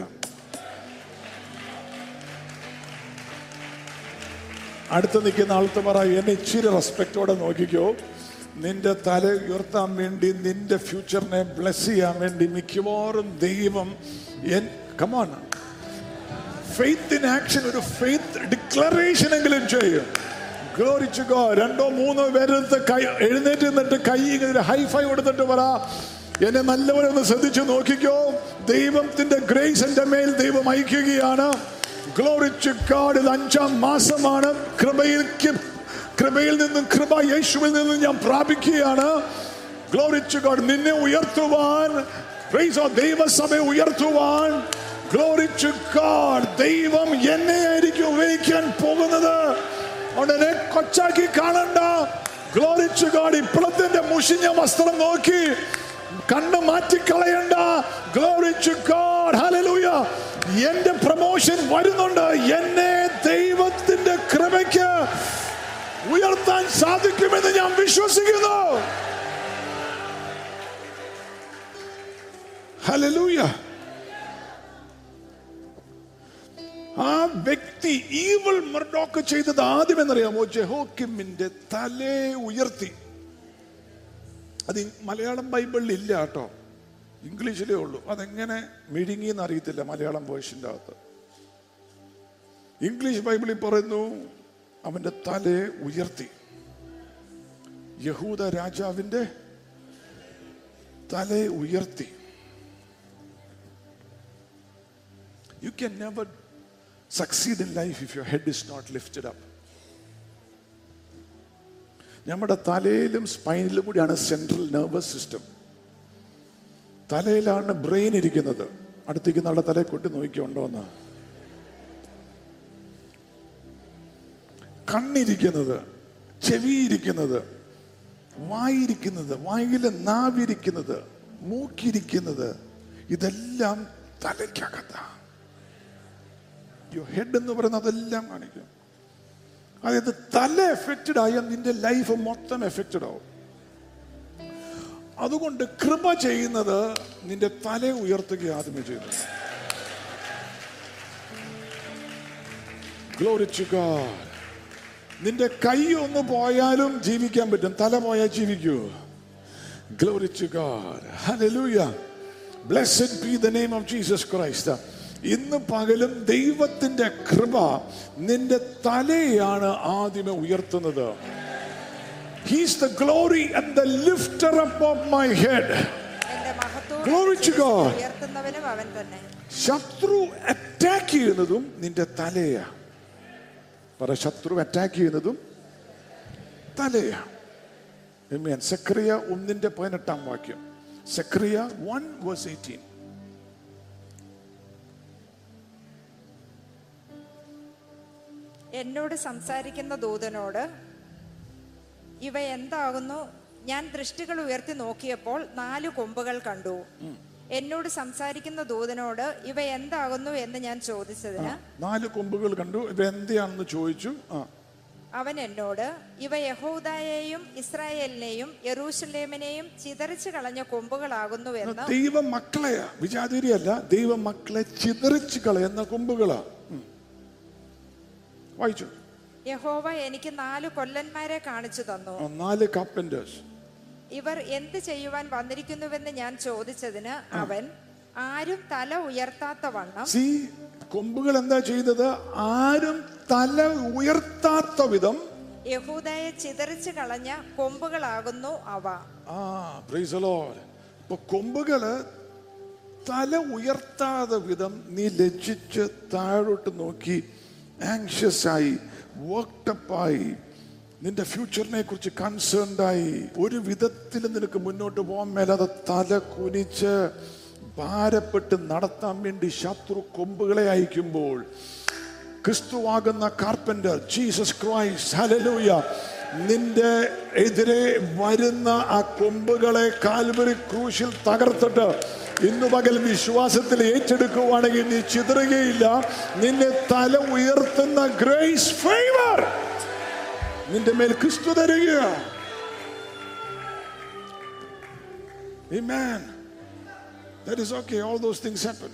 അടുത്ത് നിൽക്കുന്ന ആൾക്ക് പറ എന്നെ ഇച്ചിരി റെസ്പെക്റ്റോടെ നോക്കിക്കോ നിന്റെ തല ഉയർത്താൻ വേണ്ടി നിന്റെ ഫ്യൂച്ചറിനെ ബ്ലെസ് ചെയ്യാൻ വേണ്ടി മിക്കവാറും ദൈവം കമോൺ ഫെയ്ത്ത് ഇൻ ആക്ഷൻ ഒരു ഫെയ്ത്ത് ഡിക്ലറേഷൻ എങ്കിലും ചെയ്യും ഗ്ലോറി ടു ഗോഡ് രണ്ടോ മൂന്നോ പേരെടുത്ത് കൈ എഴുന്നേറ്റ് നിന്നിട്ട് കൈ ഇങ്ങനെ ഹൈ ഫൈ കൊടുത്തിട്ട് പറ എന്നെ നല്ലപോലെ ഒന്ന് ശ്രദ്ധിച്ചു നോക്കിക്കോ ദൈവത്തിന്റെ ഗ്രേസ് എന്റെ മേൽ ദൈവം അയക്കുകയാണ് ഗ്ലോറി ടു ഗോഡ് ഇത് അഞ്ചാം മാസമാണ് കൃപയിൽ കൃപയിൽ നിന്നും കൃപ യേശുവിൽ നിന്നും ഞാൻ പ്രാപിക്കുകയാണ് ഗ്ലോറി ടു ഗോഡ് നിന്നെ ഉയർത്തുവാൻ praise God, ദൈവസഭയെ ഉയർത്തുവാൻ ഗ്ലോറി ടു ഗോഡ് ദൈവം എന്നെ ആയിരിക്കും ഉപയോഗിക്കാൻ പോകുന്നത് അതുകൊണ്ട് എന്നെ കൊച്ചാക്കി കാണണ്ട ഗ്ലോറി ടു ഗോഡ് ഇപ്പോഴത്തെ മുഷിഞ്ഞ വസ്ത്രം നോക്കി കണ്ണ് മാറ്റിക്കളയണ്ട ഗ്ലോറി ടു ഗോഡ് ഹല്ലേലൂയ എന്റെ പ്രമോഷൻ വരുന്നുണ്ട് എന്നെ ദൈവത്തിന്റെ കൃപയ്ക്ക് ഉയർത്താൻ സാധിക്കുമെന്ന് ഞാൻ വിശ്വസിക്കുന്നു ഹല്ലേലൂയ ആ വ്യക്തി ഈവൾ മർഡോക്ക് ചെയ്തത് ആദ്യം എന്നറിയാമോ ജെഹോക്കിമിന്റെ തലേ ഉയർത്തി അത് ഇ- മലയാളം ബൈബിളിൽ ഇല്ല കേട്ടോ ഇംഗ്ലീഷിലേ ഉള്ളൂ അതെങ്ങനെ മിഴുങ്ങി എന്നറിയത്തില്ല മലയാളം വേർഷന്റെ അകത്ത് ഇംഗ്ലീഷ് ബൈബിളിൽ പറയുന്നു അവന്റെ തലയെ ഉയർത്തി യഹൂദ രാജാവിന്റെ തലയെ ഉയർത്തി you can never succeed in life if your head is not lifted up നമ്മുടെ തലയിലും സ്പൈനിലും കൂടിയാണ് സെൻട്രൽ നെർവസ് സിസ്റ്റം തലയിലാണ് ബ്രെയിൻ ഇരിക്കുന്നത് അടുത്തേക്ക് നാളെ തലയെ കൊട്ടി നോക്കിയുണ്ടോ എന്ന് കണ്ണിരിക്കുന്നത് ചെവിയിരിക്കുന്നത് വായിരിക്കുന്നത് വായിലെ നാവിരിക്കുന്നത് മൂക്കിരിക്കുന്നത് ഇതെല്ലാം തലയ്ക്കകത്താണ് യു ഹെഡ് എന്ന് പറയുന്നത് അതെല്ലാം കാണിക്കും അതായത് തല എഫക്റ്റഡ് ആയാൽ നിന്റെ ലൈഫ് മൊത്തം എഫക്റ്റഡ് ആവും അതുകൊണ്ട് കൃപ ചെയ്യുന്നത് നിന്റെ തല ഉയർത്തുക ആദ്യമേ ചെയ്യുന്നത് Glory to God. നിന്റെ കൈ ഒന്ന് പോയാലും ജീവിക്കാൻ പറ്റും തല പോയാൽ ജീവിക്കൂ Glory to God. Hallelujah. Blessed be the name of Jesus Christ. ഇന്ന് പകലും ദൈവത്തിന്റെ കൃപ നിന്റെ തലയാണ് ആദ്യമേ ഉയർത്തുന്നത് he's the glory and the lifter up of my head എന്റെ Glory to God. മഹത്വം ഉയർത്തുന്നവനും അവൻ തന്നെ ശത്രു അറ്റാക്ക് ചെയ്യുന്നതും നിന്റെ തലയാ പറ ശത്രു അറ്റാക്ക് ചെയ്യുന്നതും തലയാ Amen. സെക്രിയ ഒന്നിന്റെ പതിനെട്ടാം വാക്യം സെക്രിയ വൺ വേഴ്സ് എയ്റ്റീൻ എന്നോട് സംസാരിക്കുന്ന ദൂതനോട് ഇവ എന്താകുന്നു ഞാൻ ദൃഷ്ടികൾ ഉയർത്തി നോക്കിയപ്പോൾ നാല് കൊമ്പുകൾ കണ്ടു എന്നോട് സംസാരിക്കുന്ന ദൂതനോട് ഇവ എന്താകുന്നു എന്ന് ഞാൻ ചോദിച്ചതിന് നാല് കൊമ്പുകൾ കണ്ടു ഇവ എന്തിയാണെന്ന് ചോദിച്ചു ആ അവൻ എന്നോട് ഇവ യഹൂദായെയും ഇസ്രായേലിനെയും യെറൂശലേമിനെയും ചിതറിച്ചു കളഞ്ഞ കൊമ്പുകളാകുന്നു എന്ന് ദൈവ മക്കളെയാ വിജാതിരിയല്ല ദൈവ മക്കളെ ചിതറിച്ച് കളയുന്ന കൊമ്പുകളാ ഉം. വായിച്ചു യഹോവ എനിക്ക് നാല് കൊല്ലന്മാരെ കാണിച്ചു തന്നു ആ, നാല് കാപ്പൻറ്റേഴ്സ് ഇവർ എന്ത് ചെയ്യുവാൻ വന്നിരിക്കുന്നുവെന്ന് ഞാൻ ചോദിച്ചതിന് അവൻ ആരും തല ഉയർത്താത്ത വണ്ണം സി കൊമ്പുകൾ എന്താ ചെയ്തത് ആരും തല ഉയർത്താത്ത വിധം യഹൂദയെ ചിതറിച്ചു കളഞ്ഞ കൊമ്പുകളാകുന്നു അവ ആ പ്രൈസ് ലോർഡ് ഇപ്പൊ കൊമ്പുകള് തല ഉയർത്താതെ വിധം നീ ലജ്ജിച്ച് താഴോട്ട് നോക്കി ആങ്ഷ്യസ് ആയി വർക്ക്ടപ്പായി നിന്റെ ഫ്യൂച്ചറിനെ കുറിച്ച് കൺസേൺഡ് ആയി ഒരു വിധത്തിൽ നിനക്ക് മുന്നോട്ട് പോകാൻ മേലാതെ തല കുനിച്ച് ഭാരപ്പെട്ട് നടത്താൻ വേണ്ടി ശത്രു കൊമ്പുകളെ അയക്കുമ്പോൾ ക്രിസ്തുവാകുന്ന കാർപ്പന്റർ ജീസസ് ക്രൈസ്റ്റ് ഹല്ലേലൂയ നിന്റെ എതിരെ വരുന്ന ആ കൊമ്പുകളെ കാൽവരി ക്രൂശിൽ തകർത്തിട്ട് ഇന്നു പകൽ വിശ്വാസത്തിൽ ഏറ്റെടുക്കുവാണെങ്കിൽ നീ ചിതറുകയില്ല നിന്നെ തല ഉയർത്തുന്ന ഗ്രേസ് ഫേവർ നിന്റെ മേൽ ക്രിസ്തു തരിക Amen. That is okay. All those things happen.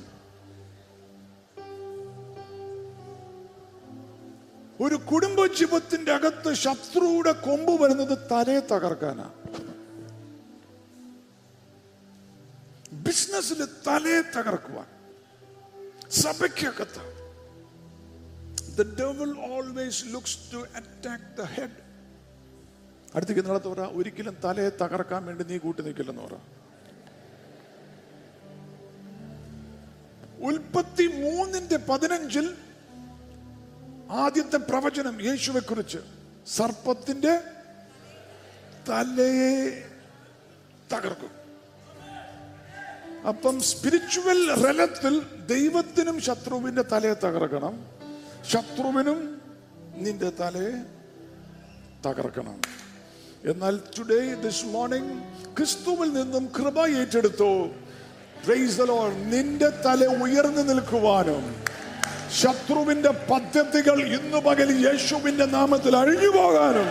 ഒരു കുടുംബ ജീവിതത്തിന്റെ അകത്ത് ശത്രുവിടെ കൊമ്പ് വരുന്നത് തലയെ തകർക്കാനാ ബിസിനസ്സിൽ തലയെ തകർക്കുവാൻ സഭയ്ക്കകത്ത് The devil always looks to attack the head. അടുത്തേക്ക് നടത്തു പറ ഒരിക്കലും തലയെ തകർക്കാൻ വേണ്ടി നീ കൂട്ടി നിൽക്കില്ലെന്ന് പറ ഉൽപ്പത്തി മൂന്നിന്റെ പതിനഞ്ചിൽ ആദ്യത്തെ പ്രവചനം യേശുവെ കുറിച്ച് സർപ്പത്തിന്റെ തലയെ തകർക്കും അപ്പം സ്പിരിച്വൽ റലത്തിൽ ദൈവത്തിനും ശത്രുവിന്റെ തലയെ തകർക്കണം ശത്രുവിനും നിന്റെ തലയെ തകർക്കണം എന്നാൽ ടുഡേ ദിസ് മോർണിംഗ് ക്രിസ്തുവിൽ നിന്നും കൃപ ഏറ്റെടുത്തു Praise the Lord. നിന്റെ തല ഉയർന്നു നിൽക്കുവാനും ശത്രുവിന്റെ പദ്ധതികൾ ഇന്നു പകൽ യേശുവിന്റെ നാമത്തിൽ അഴിഞ്ഞു പോകാനും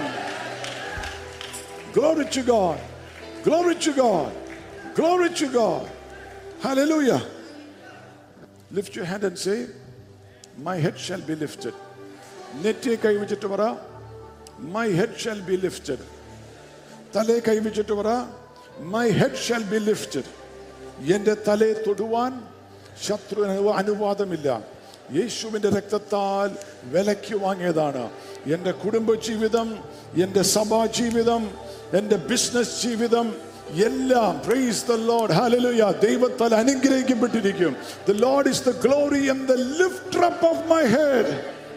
Glory to God. Glory to God. Glory to God. Hallelujah. Lift your hand and say, My head shall be lifted. നെറ്റിയെ കൈവച്ചിട്ട് പറ my head shall be lifted തലയെ കൈവച്ചിട്ട് പറ my head shall be lifted എന്റെ തലയെ തൊടുവാൻ ശത്രു അനുവാദമില്ല യേശുവിന്റെ രക്തത്താൽ വിലയ്ക്ക് വാങ്ങിയതാണ് എൻ്റെ കുടുംബ ജീവിതം എൻ്റെ സഭാ ജീവിതം എൻ്റെ ബിസിനസ് ജീവിതം എല്ലാം പ്രൈസ് ദ ലോർഡ് ഹല്ലേലൂയ ദൈവത്താൽ അനുഗ്രഹിക്കപ്പെട്ടിരിക്കും the Lord is the glory and the lifter up of my head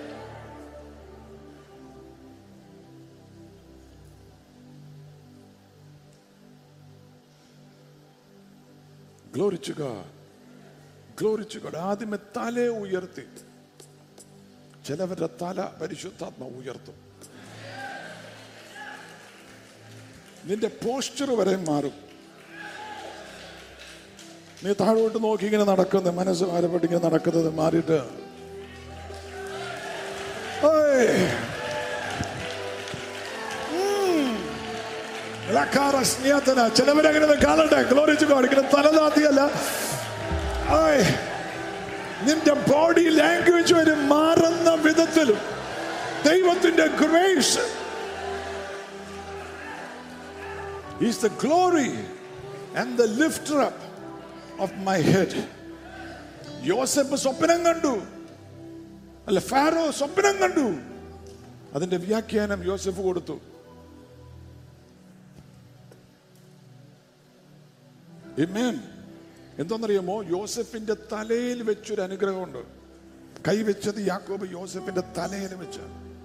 Glory to God. Glory to God. ആദ്യമേ തലയെ ഉയർത്തി ചിലവരുടെ തല പരിശുദ്ധാത്മ ഉയർത്തും നിന്റെ പോസ്ചർ വരെ മാറും നീ താഴോട്ട് നോക്കി ഇങ്ങനെ നടക്കുന്നത് മനസ്സ് ഭാരപ്പെട്ട് ഇങ്ങനെ നടക്കുന്നത് മാറിയിട്ട് ഏയ്. ഉം. ലക്കാറ സ്നേഹത്തിന ചിലവരങ്ങനെ കാണട്ടെ ഗ്ലോറിച്ച് കാണിക്കണം തലതാത്തിയല്ല ഏയ്. നിന്റെ ബോഡി ലാംഗ്വേജ് വരെ മാറുന്ന വിധത്തിലും ദൈവത്തിന്റെ grace is the glory and the lifter up of my head യോസഫ് സ്വപ്നം കണ്ടു അല്ല ഫാറോ സ്വപ്നം കണ്ടു അതിന്റെ വ്യാഖ്യാനം യോസഫ് കൊടുത്തു Amen. എന്താണെന്നറിയാമോ യോസഫിന്റെ തലയിൽ വെച്ചൊരു അനുഗ്രഹമുണ്ട് കൈവച്ചത് യാക്കോബ് യോസഫിന്റെ തലയിൽ വെച്ച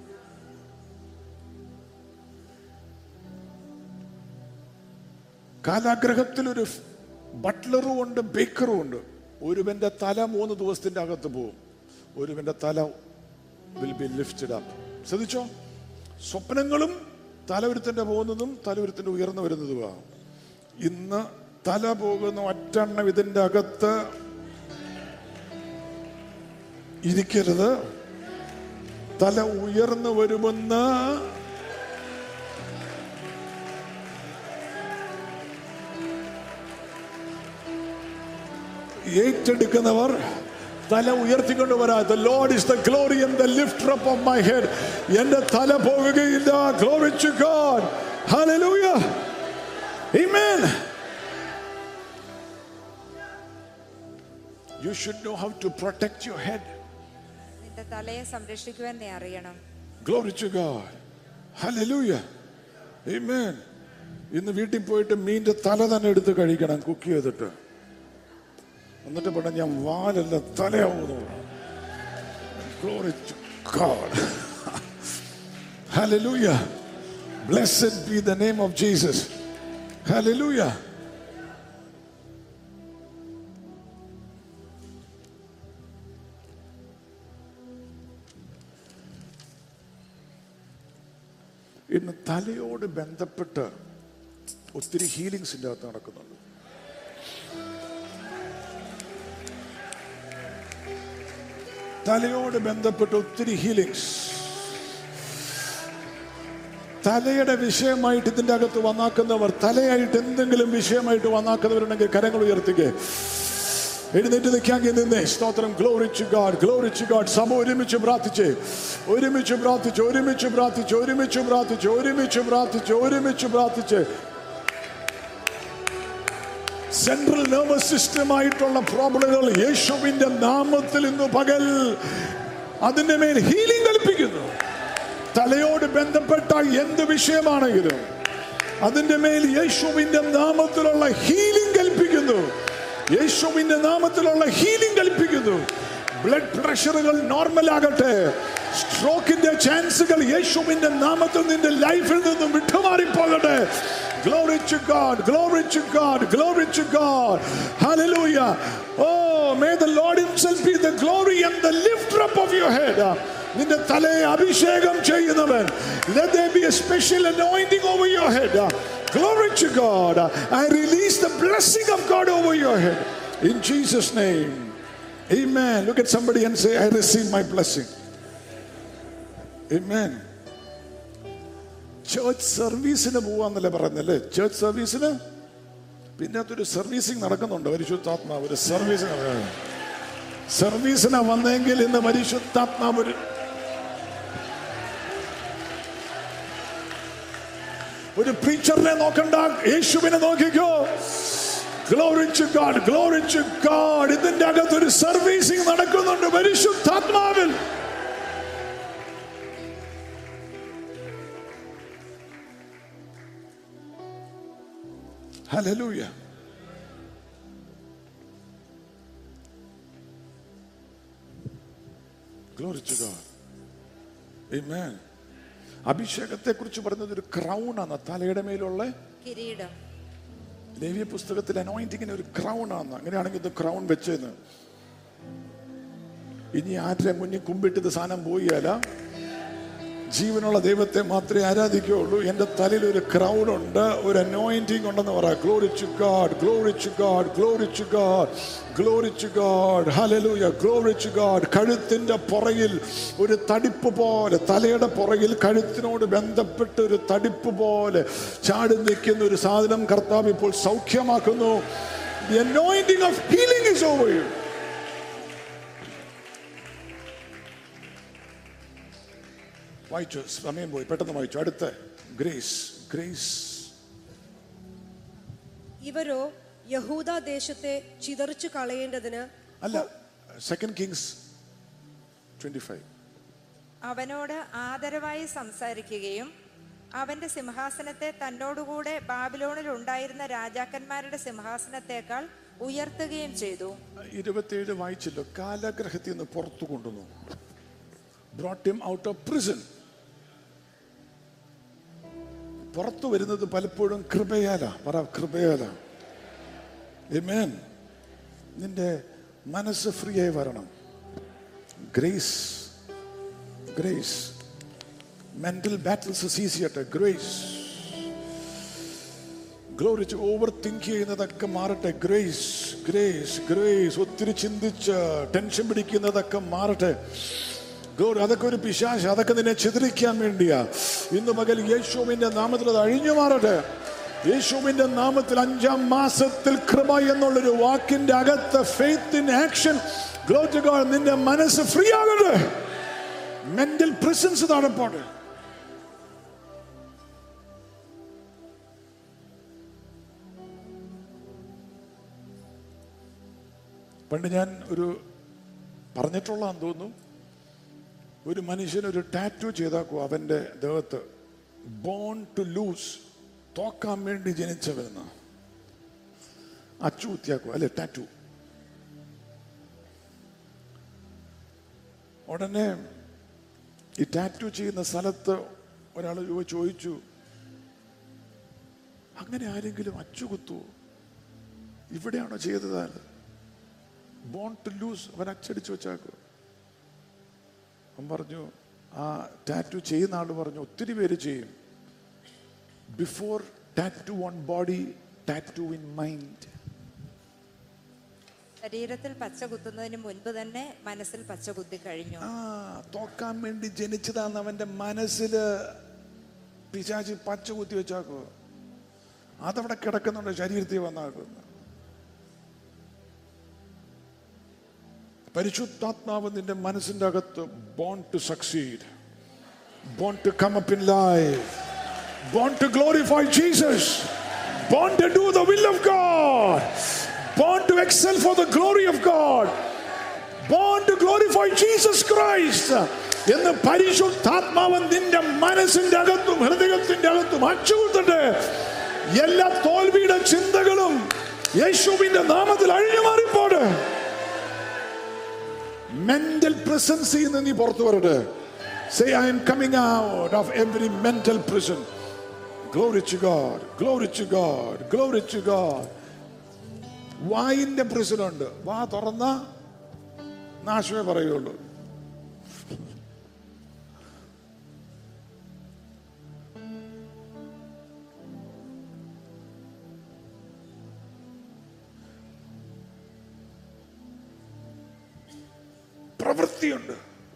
കാലാഗ്രഹത്തിൽ ഒരു ബട്ട്ലറും ഉണ്ട് ബേക്കറും ഉണ്ട് ഒരുവന്റെ തല മൂന്ന് ദിവസത്തിന്റെ അകത്ത് പോവും ഒരുവന്റെ തല വിൽ ബി ലിഫ്റ്റഡ് അപ്പ് ശ്രദ്ധിച്ചോ സ്വപ്നങ്ങളും തലവരുത്തിന്റെ പോകുന്നതും തലവരുത്തിന്റെ ഉയർന്നു വരുന്നതുമാണ് ഇന്ന് തല പോകുന്ന ഒറ്റെണ്ണം ഇതിന്റെ അകത്ത് ഇരിക്കരുത് തല ഉയർന്നു വരുമെന്ന് ഏറ്റെടുക്കുന്നവർ തല ഉയർത്തിക്കൊണ്ട് വരാ the Lord is the glory and the lifter up of my head എന്റെ തല പോകുകയില്ല glory to God hallelujah amen You should know how to protect your head. നിന്റെ തലയെ സംരക്ഷിക്കുവാൻ നീ അറിയണം Glory to God. Hallelujah. Amen. ഇന്ന് വീട്ടിൽ പോയിട്ട് മീൻ്റെ തല തന്നെ എടുത്ത് കഴിക്കണം കുക്ക് ചെയ്തിട്ട് എന്നിട്ട് പറഞ്ഞ ഞാൻ വാലല്ല തലയാവുന്നു Glory to God. Hallelujah. Blessed be the name of Jesus. Hallelujah. ഇന്ന് തലയോട് ബന്ധപ്പെട്ട് ഒത്തിരി ഹീലിങ്സിൻ്റെ അകത്ത് നടക്കുന്നുണ്ട് തലയോട് ബന്ധപ്പെട്ട് ഒത്തിരി ഹീലിങ്സ് തലയുടെ വിഷയമായിട്ട് ഇതിന്റെ അകത്ത് വന്നാക്കുന്നവർ തലയായിട്ട് എന്തെങ്കിലും വിഷയമായിട്ട് വന്നാക്കുന്നവരുണ്ടെങ്കിൽ കരങ്ങൾ ഉയർത്തിക്കേ എഴുന്നേറ്റ് നിൽക്കാമെങ്കിൽ നിന്നേ സ്തോത്രം ഗ്ലോറിച്ചു ഗാഡ് ഗ്ലോറിച്ചു ഗാഡ് സഭ ഒരുമിച്ച് പ്രാർത്ഥിച്ച് ഒരുമിച്ച് പ്രാർത്ഥിച്ച് ഒരുമിച്ച് പ്രാർത്ഥിച്ച് ഒരുമിച്ച് പ്രാർത്ഥിച്ച് ഒരുമിച്ച് പ്രാർത്ഥിച്ച് ഒരുമിച്ച് പ്രാർത്ഥിച്ച് സെൻട്രൽ നെർവസ് സിസ്റ്റമായിട്ടുള്ള പ്രോബ്ലങ്ങൾ യേശുവിന്റെ നാമത്തിൽ ഇന്ന് പകൽ അതിന്റെ മേൽ ഹീലിംഗ് കൽപ്പിക്കുന്നു തലയോട് ബന്ധപ്പെട്ട എന്ത് വിഷയമാണെങ്കിലും അതിന്റെ മേൽ യേശുവിന്റെ നാമത്തിലുള്ള ഹീലിംഗ് കൽപ്പിക്കുന്നു യേശുവിന്റെ നാമത്തിലുള്ള ഹീലിംഗ് കൽപ്പിക്കുന്നു ബ്ലഡ് പ്രഷറുകൾ നോർമൽ ആകട്ടെ സ്ട്രോക്കിന്റെ ചാൻസുകൾ യേശുവിന്റെ നാമത്തിൽ നിന്റെ ലൈഫിൽ നിന്നും വിട്ടുമാറിപ്പോകട്ടെ Glory to God, glory to God, glory to God. Hallelujah. Oh, may the Lord Himself be the glory and the lifter up of your head. നിന്റെ തലയെ അഭിഷേകം ചെയ്യുന്നവൻ let there be a special anointing over your head glory to God I release the blessing of God over your head In Jesus' name. Amen. Look at somebody and say, I receive my blessing. Amen. Church സർവീസിന് പോവാന്നല്ലേ പറയുന്നല്ലേ church സർവീസിന് പിന്നെ അതൊരു servicing നടക്കുന്നുണ്ട് പരിശുദ്ധാത്മാവ് ഒരു service സർവീസിന് വന്നെങ്കിൽ ഇന്ന് പരിശുദ്ധാത്മാവ് ഒരു ഒരു പ്രീച്ചറിനെ നോക്കണ്ട യേശുവിനെ നോക്കിക്കോ glory to God glory to God ഇതിന്റെ അകത്ത് ഒരു സർവീസിങ് നടക്കുന്നുണ്ട് പരിശുദ്ധാത്മാവിൽ Hallelujah. Glory to God. Amen. അഭിഷേകത്തെ കുറിച്ച് പറയുന്നത് ഒരു ക്രൗൺ ആണ് തലയുടെ മേലുള്ള കിരീടം ലേവ്യ പുസ്തകത്തിൽ അനോയിന്റിങ്ങിന് ഒരു ക്രൗൺ ആണ് അങ്ങനെയാണെങ്കിൽ ഇത് ക്രൗൺ വെച്ചെന്ന് ഇനി ആരുടെ മുന്നിൽ കുമ്പിട്ടത് സാധനം പോയാല ജീവനുള്ള ദൈവത്തെ മാത്രമേ ആരാധിക്കുകയുള്ളൂ എൻ്റെ തലയിൽ ഒരു ക്രൗൺ ഉണ്ട് ഒരു അനോയിന്റിങ് ഉണ്ടെന്ന് പറ glory to God glory to God glory to God glory to God hallelujah glory to God കഴുത്തിന്റെ പുറകിൽ ഒരു തടിപ്പ് പോലെ തലയുടെ പുറകിൽ കഴുത്തിനോട് ബന്ധപ്പെട്ട് ഒരു തടിപ്പ് പോലെ ചാടി നിൽക്കുന്ന ഒരു സാധനം കർത്താവ് ഇപ്പോൾ സൗഖ്യമാക്കുന്നു The anointing of healing is over you. വായിച്ചു സമയം പോയി പെട്ടെന്ന് വായിച്ചു അടുത്ത ഗ്രേസ് ഗ്രേസ് ഇവരോ യഹൂദ ദേശത്തെ ചിതറിച്ചു കളയേണ്ടതിന് അല്ല സെക്കൻഡ് കിങ്സ് ട്വന്റി ഫൈവ് അവനോട് ആദരവായി സംസാരിക്കുകയും അവന്റെ സിംഹാസനത്തെ തന്നോടുകൂടെ ബാബിലോണിൽ ഉണ്ടായിരുന്ന രാജാക്കന്മാരുടെ സിംഹാസനത്തെക്കാൾ ഉയർത്തുകയും ചെയ്തു ഇരുപത്തിയേഴ് വായിച്ചല്ലോ കാലഗ്രഹത്തിൽ നിന്ന് പുറത്തു കൊണ്ടുവന്നു brought him out of prison പുറത്തു വരുന്നത് പലപ്പോഴും കൃപയാല പറ കൃപയാല Amen. നിന്റെ മനസ്സ് ഫ്രീ ആയി വരണം ഗ്രേസ് ഗ്രേസ് മെന്റൽ ബാറ്റിൽസ് സീസ് ചെയ്യട്ടെ ഗ്രേസ് ഗ്ലോറിച്ച് ഓവർ തിങ്ക് ചെയ്യുന്നതൊക്കെ മാറട്ടെ ഗ്രേസ് ഗ്രേസ് ഗ്രേസ് ഒത്തിരി ചിന്തിച്ച് ടെൻഷൻ പിടിക്കുന്നതൊക്കെ മാറട്ടെ ഗ്ലോറി അതൊക്കെ ഒരു പിശാശ് അതൊക്കെ നിന്നെ ചിതറിക്കാൻ വേണ്ടിയാ ഇന്ന് പകൽ യേശുവിന്റെ നാമത്തിൽ അത് അഴിഞ്ഞു മാറട്ടെ യേശുവിന്റെ നാമത്തിൽ അഞ്ചാം മാസത്തിൽ കൃപ എന്നുള്ളൊരു വാക്കിന്റെ അകത്ത് faith in action glory to God നിന്റെ മനസ്സ് ഫ്രീ ആകട്ടെ മെന്റൽ പ്രസൻസ് താഴെപ്പോട്ടെ പണ്ട് ഞാൻ ഒരു പറഞ്ഞിട്ടുള്ളതാന്ന് തോന്നുന്നു ഒരു മനുഷ്യൻ ഒരു ടാറ്റു ചെയ്താക്കും അവന്റെ ദേഹത്ത് ബോൺ ടു ലൂസ് തോക്കാൻ വേണ്ടി ജനിച്ചവരെന്ന് അച്ചു കുത്തിയാക്കും അല്ലെ ടാറ്റു ഉടനെ ഈ ടാറ്റു ചെയ്യുന്ന സ്ഥലത്ത് ഒരാൾ ചോദിച്ചു അങ്ങനെ ആരെങ്കിലും അച്ചു കുത്തുവോ ഇവിടെയാണോ ചെയ്തത് ബോൺ ടു ലൂസ് അവൻ അച്ചടിച്ചു വെച്ചാക്കും അവൻ പറഞ്ഞു ആ ടാറ്റു ചെയ്യുന്ന ആൾ പറഞ്ഞു ഒത്തിരി പേര് ചെയ്യും before tattoo on body tattoo in mind ശരീരത്തിൽ പച്ച കുത്തുന്നതിന് മുൻപ് തന്നെ മനസ്സിൽ പച്ച കുത്തി കഴിഞ്ഞു ആ തോക്കാൻ വേണ്ടി ജനിച്ചതാണ് അവന്റെ മനസ്സില് പിശാചി പച്ച കുത്തി വെച്ചാക്കോ അതവിടെ കിടക്കുന്നുണ്ട് ശരീരത്തിൽ വന്നാക്കുന്നു പരിശുദ്ധാത്മാവ് നിന്റെ മനസ്സിന്റെ അകത്ത് born to succeed born to come up in life born to glorify Jesus born to do the will of God born to excel for the glory of God born to glorify Jesus Christ എന്ന് പരിശുദ്ധാത്മാവൻ നിന്റെ മനസ്സിന്റെ അകത്തും ഹൃദയത്തിന്റെ അകത്തും അച്ചുകൊടുത്തിട്ട് എല്ലാ തോൽവിയുടെ ചിന്തകളും യേശുവിന്റെ നാമത്തിൽ അഴിഞ്ഞു മാറിപ്പോട് മെന്റൽ പ്രസൻസിൽ നിന്ന് നീ പുറത്തു വരട്ടെ say I am coming out of every mental prison glory to God glory to God glory to God വായിന്റെ പ്രശ്നമുണ്ട് വാ തുറന്ന നാശമേ പറയുള്ളൂ പ്രവൃത്തിയുണ്ട്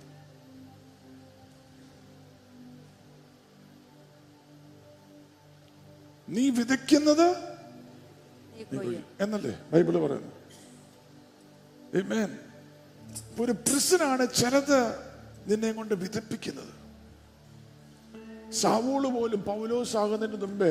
നീ വിതയ്ക്കുന്നത് നീ കൊയ്യും എന്നല്ലേ ബൈബിള് പറയുന്നത് Amen. ഒരു പ്രിസനാണ് ചിലത് നിന്നെ കൊണ്ട് വിതപ്പിക്കുന്നത് സാവൂള് പോലും പൗലോസ് ആകുന്നതിന് മുമ്പേ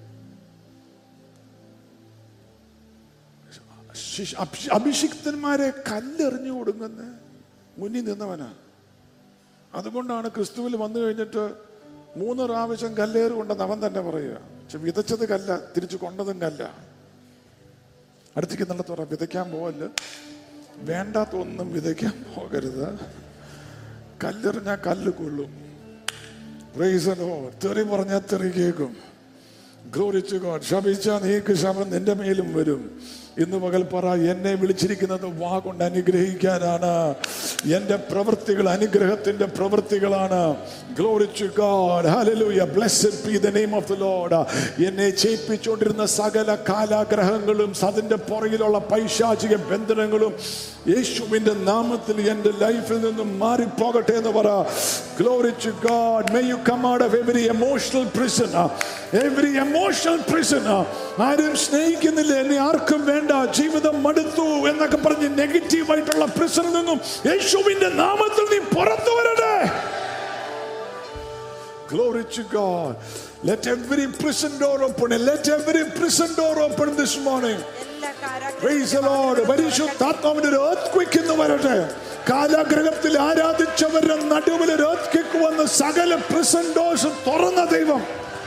ശിശ്- അഭി- അഭിഷിക്തന്മാരെ കല്ലെറിഞ്ഞു കൊടുക്കുന്ന മുന്നിൽ നിന്നവനാ അതുകൊണ്ടാണ് ക്രിസ്തുവിൽ വന്നു കഴിഞ്ഞിട്ട് മൂന്ന് പ്രാവശ്യം കല്ലേറ് കൊണ്ടെന്ന് അവൻ തന്നെ പറയുക പക്ഷെ വിതച്ചത് കല്ല തിരിച്ചു കൊണ്ടതും കല്ല അടുത്തേക്ക് നല്ല തുറ വിതയ്ക്കാൻ പോവല്ല വേണ്ടാത്തൊന്നും വിതയ്ക്കാൻ പോകരുത് കല്ലെറിഞ്ഞാൽ കല്ല് കൊള്ളും പ്രൈസലോ തെറി പറഞ്ഞാൽ തെറി കേൾക്കും ഗ്ലോറിച്ചു ഗോഡ് ശപിച്ച നീക്ക് ശമം നിന്റെ മേലും വരും ഇന്ന് പകൽ പറ എന്നെ വിളിച്ചിരിക്കുന്നത് വാ കൊണ്ട് അനുഗ്രഹിക്കാനാണ് എന്റെ പ്രവൃത്തികൾ അനുഗ്രഹത്തിന്റെ പ്രവൃത്തികളാണ് glory to God hallelujah blessed be the name of the Lord എന്നെ ചെയ്യിപ്പിച്ചുകൊണ്ടിരുന്ന സകല കാലാഗ്രഹങ്ങളും അതിന്റെ പുറകിലുള്ള പൈശാചിക ബന്ധനങ്ങളും യേശുവിന്റെ നാമത്തിൽ എന്റെ ലൈഫിൽ നിന്നും മാറിപ്പോകട്ടെ എന്ന് പറ glory to God may you come out of every emotional prison every emotional prison ആരും സ്നേഹിക്കുന്നില്ല എന്നെ ആർക്കും വേണ്ട ജീവിതം മടുത്തു എന്നൊക്കെ പറഞ്ഞ് നെഗറ്റീവ് ആയിട്ടുള്ള പ്രിസണിൽ നിന്നും യേശുവിന്റെ നാമത്തിൽ നീ പുറത്തു വരട്ടെ Glory to God. Let every prison door open. Let every prison door open this morning. എല്ലാ Praise the Lord. കാരാഗ്രഹത്തിലും പരിശുദ്ധാത്മാവിന്റെ ഒരു earthquake ഇന്ന് വരട്ടെ കാലാഗ്രഹത്തിൽ ആരാധിച്ചവരുടെ നടുവിൽ ഒരു earthquake വന്ന് സകല prison doors തുറന്ന ദൈവം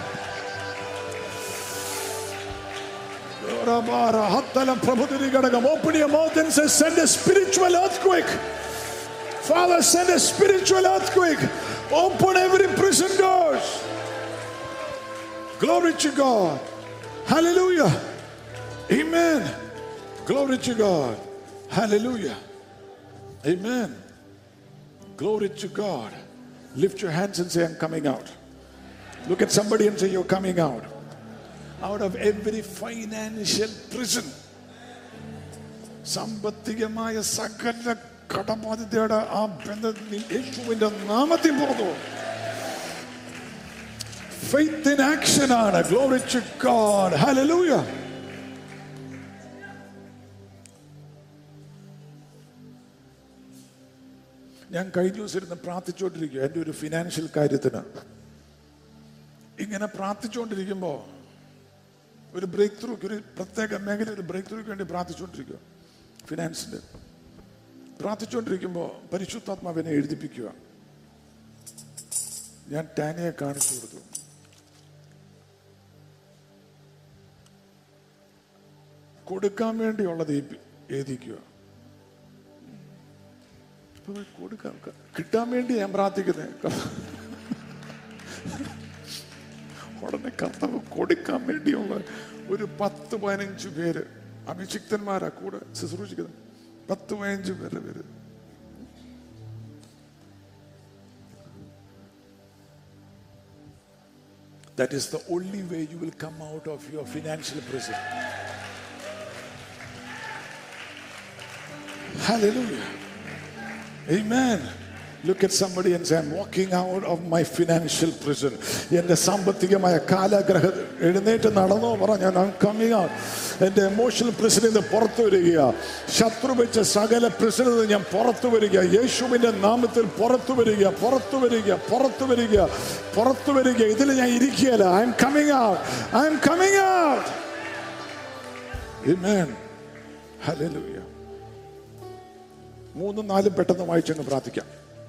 ഹത്തലം പ്രഭുതിരി ഘടകം open your mouth and say send a spiritual earthquake Father send a spiritual earthquake open every prison doors glory to God hallelujah Amen. Glory to God. Hallelujah. Amen. Glory to God. Lift your hands and say, I'm coming out. Look at somebody and say, You're coming out. Out of every financial prison. സാമ്പത്തികമായ സകല കടബാധ്യതയുടെ ആ ബന്ധത്തിൽ യേശുവിന്റെ നാമത്തിൽ പുറത്തു Faith in action ആണ് Glory to God. Hallelujah. ഞാൻ കഴിഞ്ഞ ദിവസം ഇരുന്ന് പ്രാർത്ഥിച്ചുകൊണ്ടിരിക്കുക എൻ്റെ ഒരു ഫിനാൻഷ്യൽ കാര്യത്തിന് ഇങ്ങനെ പ്രാർത്ഥിച്ചുകൊണ്ടിരിക്കുമ്പോൾ ഒരു ബ്രേക്ക് ത്രൂ ഒരു പ്രത്യേക മേഖല ഒരു ബ്രേക്ക് ത്രൂക്ക് വേണ്ടി പ്രാർത്ഥിച്ചുകൊണ്ടിരിക്കുക ഫിനാൻസിൻ്റെ പ്രാർത്ഥിച്ചുകൊണ്ടിരിക്കുമ്പോൾ പരിശുദ്ധാത്മാവിനെ എഴുതിപ്പിക്കുക ഞാൻ ടാനയെ കാണിച്ചു കൊടുത്തു കൊടുക്കാൻ വേണ്ടിയുള്ളത് എഴുതി- എഴുതിക്കുക അപ്പൊ കൊടുക്കാം ക- കിട്ടാൻ വേണ്ടി ഞാൻ പ്രാർത്ഥിക്കുന്നത് ഉടനെ കർത്താവ് കൊടുക്കാൻ വേണ്ടിയുള്ള ഒരു പത്ത് പതിനഞ്ച് പേര് അഭിഷിക്തന്മാരാ കൂടെ ശുശ്രൂഷിക്കുന്നത് പത്ത് പതിനഞ്ച് പേര് പേര് That is the only way you will come out of your financial prison. Hallelujah. Amen. Look at somebody and say, I'm walking out of my financial prison. എന്റെ സാമ്പത്തികമായ കാലാഗ്രഹ എഴുന്നേറ്റ് നടന്നോ പറ ഞാൻ കമ്മിങ് ഔട്ട് എന്റെ എമോഷണൽ പ്രശ്നിൽ നിന്ന് പുറത്തു വരിക ശത്രു വെച്ച സകല പ്രശ്നത്തിൽ നിന്ന് ഞാൻ പുറത്തു വരിക യേശുവിന്റെ നാമത്തിൽ പുറത്തു വരിക പുറത്തു വരിക പുറത്തു വരിക പുറത്തു വരിക ഇതിൽ ഞാൻ ഇരിക്കുകയല്ല I am coming out I am coming out Amen. Hallelujah. മൂന്നും നാലും പെട്ടെന്ന് വായിച്ചങ്ങ് പ്രാർത്ഥിക്കാം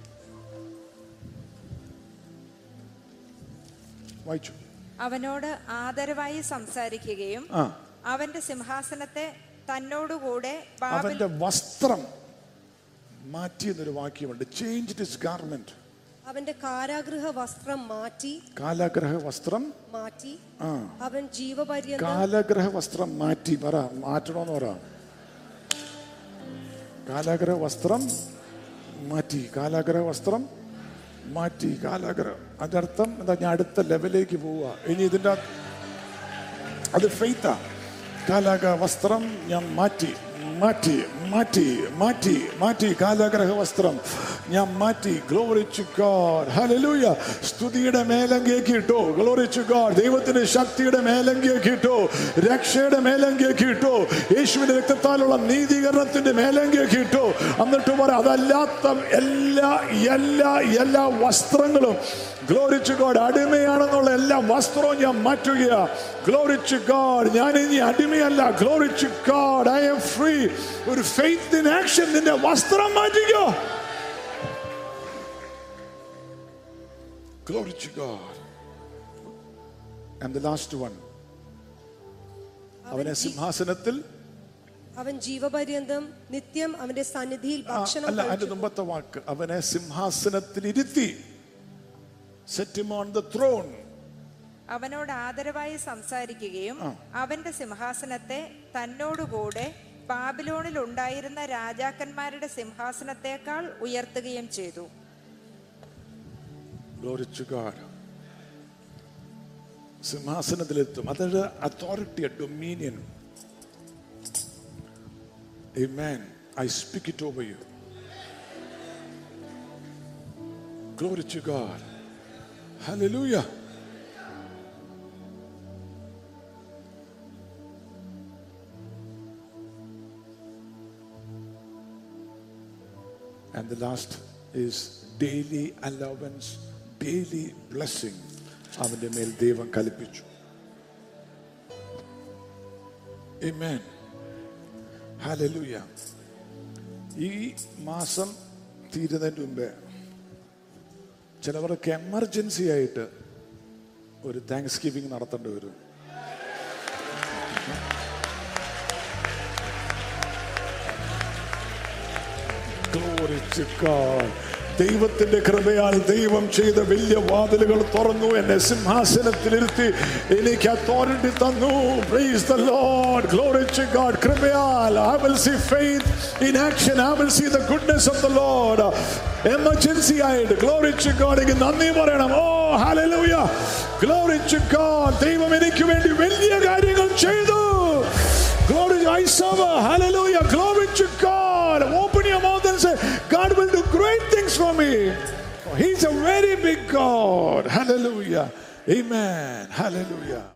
വായിച്ചു അവനോട് ആദരവായി സംസാരിക്കുകയും ആ. അവന്റെ സിംഹാസനത്തെ തന്നോടുകൂടെ ബാബിൽ അവന്റെ വസ്ത്രം മാറ്റിയെന്നൊരു വാക്യമുണ്ട് ചേഞ്ച് ഡിസ് ഗാർമെന്റ് അവന്റെ കാരാഗൃഹ വസ്ത്രം മാറ്റി കാലാഗ്രഹ വസ്ത്രം മാറ്റി ആ അവൻ ജീവപര്യന്തം കാലാഗ്രഹ വസ്ത്രം മാറ്റി പറ മാറ്റണമെന്ന് പറ കാലാഗ്രഹ വസ്ത്രം മാറ്റി കാലാഗ്രഹ വസ്ത്രം മാറ്റി കാലാഗ്രഹം അതിന്റെ അർത്ഥം എന്താ ഞാൻ അടുത്ത ലെവലിലേക്ക് പോവുക ഇനി ഇതിന്റെ അകത്ത് അത് ഫെയ്ത്താ കാലാക വസ്ത്രം ഞാൻ മാറ്റി മാറ്റി മാറ്റി മാറ്റി മാറ്റി കാലാഗ്രഹ വസ്ത്രം ഞാൻ മാറ്റി ഗ്ലോറിച്ചു ഗോഡ് ഹല്ലേലൂയ സ്തുതിയുടെ മേലങ്കിയൊക്കെ ഇട്ടോ ഗ്ലോറിച്ചു ഗോഡ് ദൈവത്തിന്റെ ശക്തിയുടെ മേലങ്കിയൊക്കെ ഇട്ടോ രക്ഷയുടെ മേലങ്കിയൊക്കെ ഇട്ടോ യേശുവിന്റെ രക്തത്താലുള്ള നീതീകരണത്തിന്റെ മേലങ്കിയൊക്കെ ഇട്ടോ എന്നിട്ട് പറ അതല്ലാത്ത എല്ലാ എല്ലാ എല്ലാ വസ്ത്രങ്ങളും ഗ്ലോറിച്ചു ഗോഡ് അടിമയാണെന്നുള്ള എല്ലാ വസ്ത്രവും ഞാൻ മാറ്റുക ഗ്ലോറിച്ചു ഗോഡ് ഞാൻ ഇനി അടിമയല്ല glory to God I am free ഒരു ഫെയ്ത്ത് ഇൻ ആക്ഷൻ നിന്റെ വസ്ത്രം മാറ്റുക glory to God and the last one അവനെ സിംഹാസനത്തിൽ അവൻ ജീവപര്യന്തം നിത്യം അവന്റെ സന്നിധിയിൽ ആ, ഭക്ഷണം അല്ല അതിന്റെ കഴിച്ചു. മുമ്പത്തെ വാക്ക് അവനെ സിംഹാസനത്തിൽ ഇരുത്തി സെറ്റ് ഓൺ ദ ത്രോൺ അവനോട് ആദരവായി സംസാരിക്കുകയും അവന്റെ സിംഹാസനത്തെ തന്നോടുകൂടെ ബാബിലോണിൽ ഉണ്ടായിരുന്ന രാജാക്കന്മാരുടെ സിംഹാസനത്തെക്കാൾ ഉയർത്തുകയും ചെയ്തു Glory to God. സിംഹാസനത്തിലെത്തും അതൊരു authority dominion Amen. I speak it over you. Glory to God. Hallelujah. And the last is daily allowance, daily blessing. അവന്റെ മേൽ ദൈവം കൽപ്പിച്ചു Amen. Hallelujah. ഈ മാസം തീരുന്നതിന് മുമ്പേ ചിലവർക്ക് എമർജൻസി ആയിട്ട് ഒരു താങ്ക്സ് ഗിവിംഗ് നടത്തേണ്ടി വരും Glory to God. ദൈവത്തിന്റെ കൃപയാൽ ദൈവം ചെയ്ത വലിയ വാതിലുകൾ തുറന്നു എന്നെ സിംഹാസനത്തിലിരുത്തി എനിക്ക് അതോറിറ്റി തന്നു praise the Lord glory to God കൃപയാൽ I will see faith in action I will see the goodness of the Lord emergency ആയിട്ട് ഗ്ലോറി ടു ഗോഡ് എനിക്ക് നന്ദി പറയണം ഓ ഹല്ലേലൂയ ഗ്ലോറി ടു ഗോഡ് ദൈവം എനിക്ക് വേണ്ടി വലിയ കാര്യങ്ങൾ ചെയ്തു Glory to I serve a hallelujah. Glory to God. Open your mouth and say, God will do great things for me. He's a very big God. Hallelujah. Amen. Hallelujah.